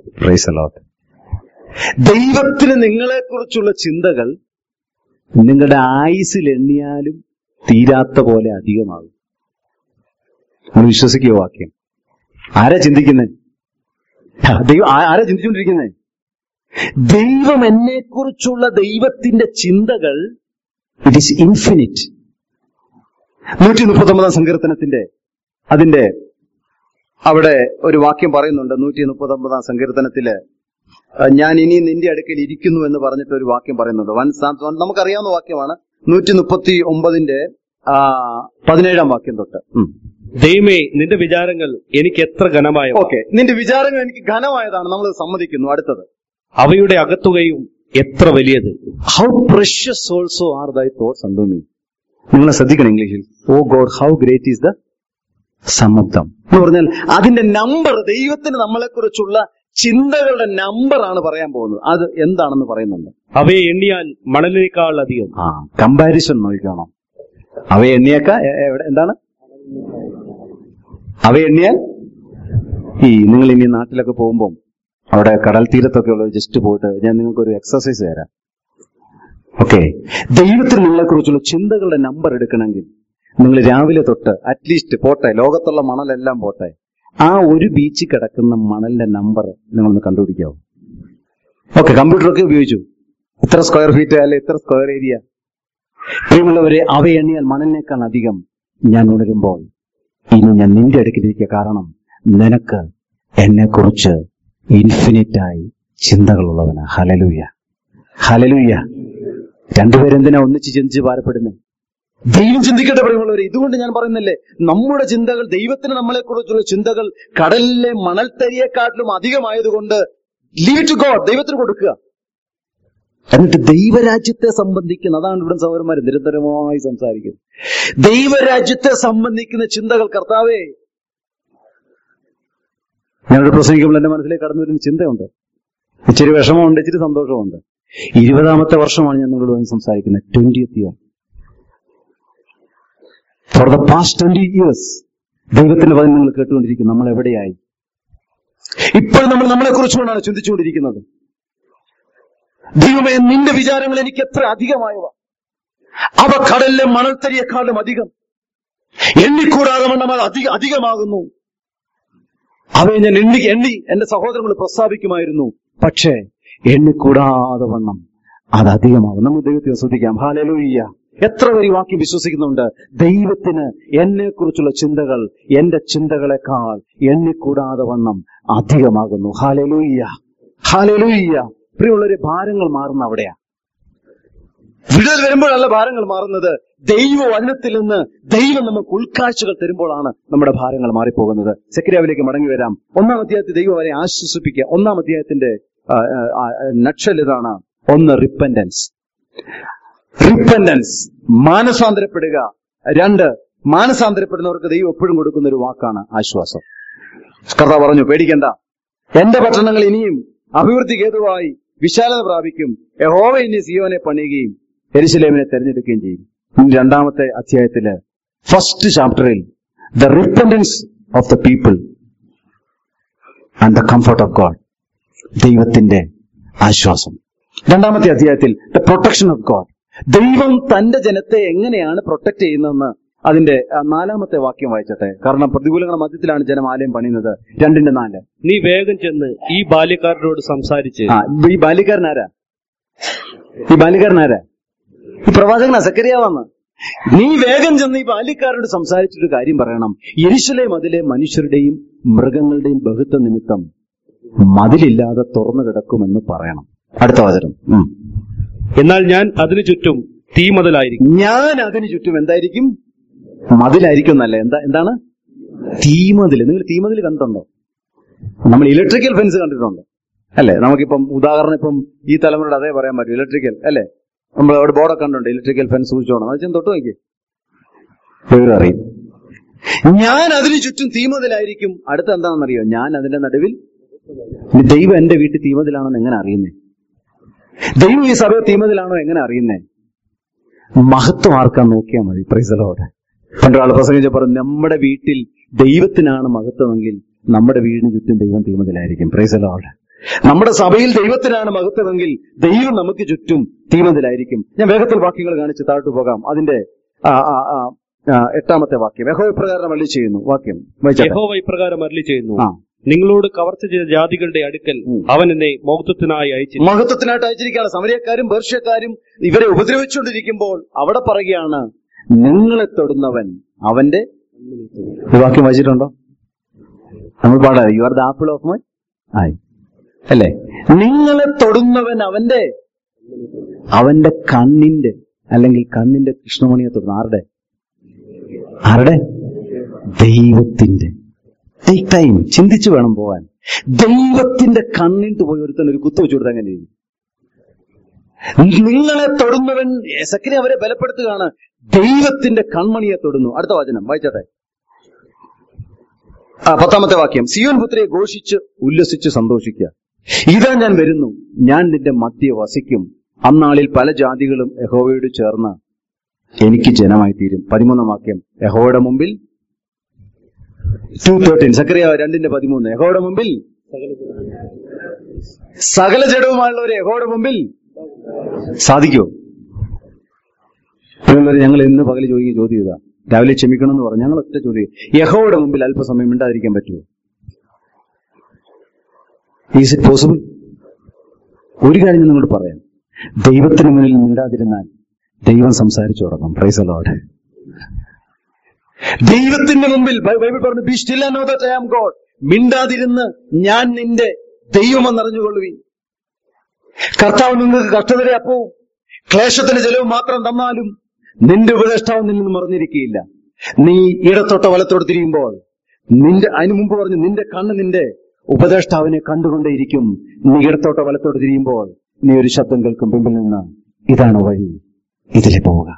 ദൈവത്തിന് നിങ്ങളെക്കുറിച്ചുള്ള ചിന്തകൾ നിങ്ങളുടെ ആയുസിൽ എണ്ണിയാലും തീരാത്ത പോലെ അധികമാകും നിങ്ങൾ വിശ്വസിക്കുക വാക്യം ആരാ ചിന്തിക്കുന്നത് ദൈവം ആ- ആരാ ചിന്തിച്ചുകൊണ്ടിരിക്കുന്നത് ദൈവം എന്നെക്കുറിച്ചുള്ള ദൈവത്തിന്റെ ചിന്തകൾ ഇറ്റ് ഈസ് ഇൻഫിനിറ്റ് നൂറ്റി മുപ്പത്തി ഒമ്പതാം സങ്കീർത്തനത്തിന്റെ അതിന്റെ അവിടെ ഒരു വാക്യം പറയുന്നുണ്ട് നൂറ്റി മുപ്പത്തി ഒമ്പതാം സങ്കീർത്തനത്തില് അഹ് ഞാൻ ഇനി നിന്റെ അടുക്കൽ ഇരിക്കുന്നു എന്ന് പറഞ്ഞിട്ട് ഒരു വാക്യം പറയുന്നുണ്ട് വൻ സാം- നമുക്കറിയാവുന്ന വാക്യമാണ് നൂറ്റി മുപ്പത്തി ഒമ്പതിന്റെ ആ, പതിനേഴാം വാക്യം തൊട്ട് ഉം. ദൈവമേ നിന്റെ വിചാരങ്ങൾ എനിക്ക് എത്ര ഘനമായ ഓക്കെ നിന്റെ വിചാരങ്ങൾ എനിക്ക് ഘനമായതാണ് നമ്മൾ സമ്മതിക്കുന്നു അടുത്തത് അവയുടെ അകത്തുകയും എത്ര വലിയത് how precious also are thy thoughts unto me നിങ്ങൾ ശ്രദ്ധിക്കണം ഇംഗ്ലീഷിൽ O God how great is the സമ്മതം എന്ന് പറഞ്ഞാൽ അതിന്റെ നമ്പർ ദൈവത്തിന് നമ്മളെ കുറിച്ചുള്ള ചിന്തകളുടെ നമ്പർ ആണ് പറയാൻ പോകുന്നത് അത് എന്താണെന്ന് പറയുന്നുണ്ട് അവയെ എണ്ണിയാൽ മണലിനേക്കാൾ അധികം ആ കമ്പാരിസൺ നോക്കണം അവയെ എണ്ണിയേക്ക എ- എവിടെ എന്താണ് അവയെ എണ്ണിയാൽ ഈ നിങ്ങൾ ഇനി നാട്ടിലൊക്കെ പോകുമ്പോൾ അവിടെ കടൽ തീരത്തൊക്കെ ഉള്ളത് ജസ്റ്റ് പോയിട്ട് ഞാൻ നിങ്ങൾക്ക് ഒരു എക്സസൈസ് തരാം ഓക്കെ ദൈവത്തിന് നിങ്ങളെ കുറിച്ചുള്ള ചിന്തകളുടെ നമ്പർ എടുക്കണമെങ്കിൽ നിങ്ങൾ രാവിലെ തൊട്ട് അറ്റ്ലീസ്റ്റ് പോട്ടെ ലോകത്തുള്ള മണലെല്ലാം പോട്ടെ ആ ഒരു ബീച്ചിൽ കിടക്കുന്ന മണലിന്റെ നമ്പർ നിങ്ങളൊന്ന് കണ്ടുപിടിക്കാവോ ഓക്കെ കമ്പ്യൂട്ടറൊക്കെ ഉപയോഗിച്ചു ഇത്ര സ്ക്വയർ ഫീറ്റ് അല്ലെ ഇത്ര സ്ക്വയർ ഏരിയ പ്രിയമുള്ളവരെ അവ എണ്ണിയാൽ മണലിനേക്കാൾ അധികം ഞാൻ ഉണരുമ്പോൾ ഇനി ഞാൻ നിന്റെ അടുക്കിലിരിക്കുക കാരണം നിനക്ക് എന്നെക്കുറിച്ച് ഇൻഫിനിറ്റായി ചിന്തകളുള്ളവനാ ഹലലൂയ ഹലലൂയ രണ്ടുപേരെന്തിനാ ഒന്നിച്ച് ചിന്തിച്ച് ഭാരപ്പെടുന്നത് ദൈവം ചിന്തിക്കട്ടെ പ്രിയമുള്ളവരെ ഇതുകൊണ്ട് ഞാൻ പറയുന്നില്ലേ നമ്മുടെ ചിന്തകൾ ദൈവത്തിന് നമ്മളെ കുറിച്ചുള്ള ചിന്തകൾ കടലിലെ മണൽത്തരിയെക്കാട്ടിലും അധികമായതുകൊണ്ട് ലീവ് ടു ഗോഡ് ദൈവത്തിന് കൊടുക്കുക എന്നിട്ട് ദൈവരാജ്യത്തെ സംബന്ധിക്കുന്ന അതാണ് ഇവിടെ സഹോദരന്മാർ നിരന്തരമായി സംസാരിക്കുന്നത് ദൈവരാജ്യത്തെ സംബന്ധിക്കുന്ന ചിന്തകൾ കർത്താവേ ഞാനൊരു പ്രസംഗിക്കുമ്പോൾ എന്റെ മനസ്സിലേക്ക് കടന്നു വരുന്ന ചിന്തയുണ്ട് ഇച്ചിരി വിഷമമുണ്ട് ഇച്ചിരി സന്തോഷമുണ്ട് ഇരുപതാമത്തെ വർഷമാണ് ഞാൻ നിങ്ങളോട് വന്ന് സംസാരിക്കുന്നത് twentieth year for the past twenty years ദൈവത്തിന്റെ പദം നിങ്ങൾ കേട്ടുകൊണ്ടിരിക്കും നമ്മൾ എവിടെയായി ഇപ്പോൾ നമ്മൾ നമ്മളെ കുറിച്ചുകൊണ്ടാണ് ചിന്തിച്ചുകൊണ്ടിരിക്കുന്നത് ദൈവമേ നിന്റെ വിചാരങ്ങൾ എനിക്ക് എത്ര അധികമായവ അവ കടലിലെ മണൽത്തരിയെക്കാളും അധികം എണ്ണിക്കൂടാതെ വണ്ണം അത് അധിക അധികമാകുന്നു അവയെ ഞാൻ എണ്ണി എണ്ണി എന്റെ സഹോദരങ്ങൾ പ്രസ്താവിക്കുമായിരുന്നു പക്ഷേ എണ്ണിക്കൂടാതെ വണ്ണം അത് അധികമാകും നമുക്ക് ദൈവത്തെ ശ്രദ്ധിക്കാം ഹാലലൂയ്യ എത്ര പേര് ഈ വാക്യം വിശ്വസിക്കുന്നുണ്ട് ദൈവത്തിന് എന്നെ കുറിച്ചുള്ള ചിന്തകൾ എന്റെ ചിന്തകളെക്കാൾ എണ്ണിക്കൂടാതെ വണ്ണം അധികമാകുന്നു ഹാലലൂയ്യ ഹാലലൂയ്യ പ്രിയമുള്ളവരെ ഭാരങ്ങൾ മാറുന്ന അവിടെയാ വിടുതൽ വരുമ്പോഴല്ല ഭാരങ്ങൾ മാറുന്നത് ദൈവ വചനത്തിൽ നിന്ന് ദൈവം നമുക്ക് ഉൾക്കാഴ്ചകൾ തരുമ്പോഴാണ് നമ്മുടെ ഭാരങ്ങൾ മാറിപ്പോകുന്നത് സെക്രിയാവിലേക്ക് മടങ്ങി വരാം ഒന്നാം അധ്യായത്തിൽ ദൈവം അവരെ ആശ്വസിപ്പിക്കുക ഒന്നാം അധ്യായത്തിന്റെ നക്ഷൽ ഇതാണ് ഒന്ന് റിപ്പൻഡൻസ് റിപ്പൻഡൻസ് മാനസാന്തരപ്പെടുക രണ്ട് മാനസാന്തരപ്പെടുന്നവർക്ക് ദൈവം എപ്പോഴും കൊടുക്കുന്ന ഒരു വാക്കാണ് ആശ്വാസം കർത്താവ് പറഞ്ഞു പേടിക്കണ്ട എന്റെ പട്ടണങ്ങൾ ഇനിയും അഭിവൃദ്ധി ഹേതുവായി വിശാലത പ്രാപിക്കും യഹോവ ഇനി സിയോനെ പണിയുകയും എരിശിലേമിനെ തെരഞ്ഞെടുക്കുകയും ചെയ്യും ഇനി രണ്ടാമത്തെ അധ്യായത്തില് ഫസ്റ്റ് ചാപ്റ്ററിൽ the repentance of the people and the comfort of God ദൈവത്തിന്റെ ആശ്വാസം രണ്ടാമത്തെ അധ്യായത്തിൽ ദ പ്രൊട്ടക്ഷൻ ഓഫ് ഗോഡ് ദൈവം തന്റെ ജനത്തെ എങ്ങനെയാണ് പ്രൊട്ടക്ട് ചെയ്യുന്നതെന്ന് അതിന്റെ ആ, നാലാമത്തെ വാക്യം വായിച്ചട്ടെ കാരണം പ്രതികൂലങ്ങളുടെ മധ്യത്തിലാണ് ജനം ആലയം പണിയുന്നത് രണ്ടിന്റെ നാല് നീ വേഗം ചെന്ന് ഈ ബാല്യക്കാരനോട് സംസാരിച്ച് ആ ഈ ബാല്യക്കാരനാരാ ഈ ബാല്യക്കാരനാരാ ഈ പ്രവാചകനാ സക്കരിയാവാന്ന് നീ വേഗം ചെന്ന് ഈ ബാല്യക്കാരോട് സംസാരിച്ചിട്ട് കാര്യം പറയണം യെരുശലേം അതിലെ മനുഷ്യരുടെയും മൃഗങ്ങളുടെയും ബഹുത്വ നിമിത്തം മതിലില്ലാതെ തുറന്നു കിടക്കുമെന്ന് പറയണം അടുത്ത വചനം ഉം. എന്നാൽ ഞാൻ അതിനു ചുറ്റും തീമതലായിരിക്കും ഞാൻ അതിന് ചുറ്റും എന്തായിരിക്കും മതിലായിരിക്കും എന്നല്ല എന്താ എന്താണ് തീമതിൽ നിങ്ങൾ തീമതിൽ കണ്ടിട്ടുണ്ടോ നമ്മൾ ഇലക്ട്രിക്കൽ ഫെൻസ് കണ്ടിട്ടുണ്ടോ അല്ലെ നമുക്കിപ്പം ഉദാഹരണം ഇപ്പം ഈ തലമുറയുടെ അതേ പറയാൻ പറ്റും ഇലക്ട്രിക്കൽ അല്ലെ നമ്മൾ അവിടെ ബോർഡൊക്കെ കണ്ടുണ്ട് ഇലക്ട്രിക്കൽ ഫെൻസ് സൂക്ഷിച്ചോണം അത് ചെന്ന് തൊട്ട് നോക്കി ദൈവം അറിയും ഞാൻ അതിന് ചുറ്റും തീമതിലായിരിക്കും അടുത്ത എന്താണെന്നറിയോ ഞാൻ അതിന്റെ നടുവിൽ ഇനി ദൈവം എന്റെ വീട്ടിൽ തീമതിലാണെന്ന് എങ്ങനെ അറിയുന്നേ ദൈവം ഈ സഭ തീമതിലാണോ എങ്ങനെ അറിയുന്നേ മഹത്വം ആർക്കാൻ നോക്കിയാൽ മതി പ്രൈസലോടെ പണ്ടൊരാൾ പ്രസംഗിച്ച പറഞ്ഞു നമ്മുടെ വീട്ടിൽ ദൈവത്തിനാണ് മഹത്വമെങ്കിൽ നമ്മുടെ വീടിന് ചുറ്റും ദൈവം തീമതിലായിരിക്കും പ്രൈസലോടെ നമ്മുടെ സഭയിൽ ദൈവത്തിനാണ് മഹത്വമെങ്കിൽ ദൈവം നമുക്ക് ചുറ്റും തീമതിലായിരിക്കും ഞാൻ വേഗത്തിൽ വാക്യങ്ങൾ കാണിച്ച് താഴ്ത്തു പോകാം അതിന്റെ ആ, ആ, ആ, ആ, എട്ടാമത്തെ വാക്യം യഹോ പ്രകാരം അള്ളി ചെയ്യുന്നു വാക്യം വായിച്ചാട്ടെ. യഹോവ ഇപ്രകാരം അരളി ചെയ്യുന്നു ആ നിങ്ങളോട് കവർച്ച ചെയ്ത ജാതികളുടെ അടുക്കൽ ഉം. അവൻ എന്നെ മൗത്വത്തിനായി അയച്ചു മഹത്വത്തിനായിട്ട് അയച്ചിരിക്കുകയാണ് സമരക്കാരും പേർഷ്യക്കാരും ഇവരെ ഉപദ്രവിച്ചുകൊണ്ടിരിക്കുമ്പോൾ അവിടെ പറയുകയാണ് നിങ്ങളെ തൊടുന്നവൻ അവന്റെ ഈ വാക്യം വായിച്ചിട്ടുണ്ടോ നമ്മൾ പാടാ you are the apple of my ആയി അല്ലേ നിങ്ങളെ തൊടുന്നവൻ അവന്റെ അവന്റെ കണ്ണിന്റെ അല്ലെങ്കിൽ കണ്ണിന്റെ കൃഷ്ണമണിയെ തൊടുന്നു ആരുടെ ആരുടെ ദൈവത്തിന്റെ ടേക്ക് ടൈം ചിന്തിച്ചു വേണം പോവാൻ ദൈവത്തിന്റെ കണ്ണിട്ട് പോയി ഒരുത്തൻ ഒരു കുത്തു വെച്ചു കൊടുത്താൽ എങ്ങനെ ചെയ്യും? നിങ്ങളെ തൊടുന്നവൻ സക്കിനെ അവരെ ബലപ്പെടുത്തുകയാണ് ദൈവത്തിന്റെ കൺമണിയെ തൊടുന്നു അടുത്ത വചനം വായിച്ചട്ടെ ആ പത്താമത്തെ വാക്യം സിയോൻ പുത്രിയെ ഘോഷിച്ച് ഉല്ലസിച്ച് സന്തോഷിക്കുക ഇതാ ഞാൻ വരുന്നു ഞാൻ നിന്റെ മധ്യ വസിക്കും അന്നാളിൽ പല ജാതികളും യഹോവയോട് ചേർന്ന് എനിക്ക് ജനമായി തീരും പതിമൂന്നാം വാക്യം യഹോവയുടെ മുമ്പിൽ ടു തേർട്ടീൻ സക്രിയ രണ്ടിന്റെ പതിമൂന്ന് യഹോയുടെ മുമ്പിൽ സകല ജഡവുമായുള്ളവരെ യഹോയുടെ മുമ്പിൽ സാധിക്കുമോ പ്രിയമുള്ളവരെ ഞങ്ങൾ ഇന്ന് പകൽ ചോദിക്കുക ചോദ്യം ഇതാ രാവിലെ ക്ഷമിക്കണം എന്ന് പറഞ്ഞു ഞങ്ങൾ ഒറ്റ ചോദ്യം യഹോയുടെ മുമ്പിൽ അല്പസമയം മിണ്ടാതിരിക്കാൻ പറ്റുമോ ഈസ് ഇറ്റ് പോസിബിൾ ഒരു കാര്യം ഞാൻ നിങ്ങളോട് പറയാം ദൈവത്തിന് മുന്നിൽ മിണ്ടാതിരുന്നാൽ ദൈവം സംസാരിച്ചു തുടങ്ങും പ്രൈസ് അലോടെ ദൈവത്തിന്റെ മുമ്പിൽ ബൈ- ബൈബിൾ പറഞ്ഞു be still know that I am God മിണ്ടാതിരുന്ന് ഞാൻ നിന്റെ ദൈവമെന്ന് അറിഞ്ഞുകൊള്ളുവീൻ കർത്താവ് നിങ്ങൾക്ക് കഷ്ടതയുടെ അപ്പവും ക്ലേശത്തിന് ചെലവ് മാത്രം തന്നാലും നിന്റെ ഉപദേഷ്ടാവ് നിന്നും മറിഞ്ഞിരിക്കുകയില്ല നീ ഇടത്തോട്ടോ വലത്തോട്ട് തിരിയുമ്പോൾ നിന്റെ അതിനു മുമ്പ് പറഞ്ഞു നിന്റെ കണ്ണ് നിന്റെ ഉപദേഷ്ടാവിനെ കണ്ടുകൊണ്ടേയിരിക്കും നീ ഇടത്തോട്ടോ വലത്തോട്ട് തിരിയുമ്പോൾ നീ ഒരു ശബ്ദം കേൾക്കും പിമ്പിൽ നിന്ന് ഇതാണ് വഴി ഇതിലെ പോവുക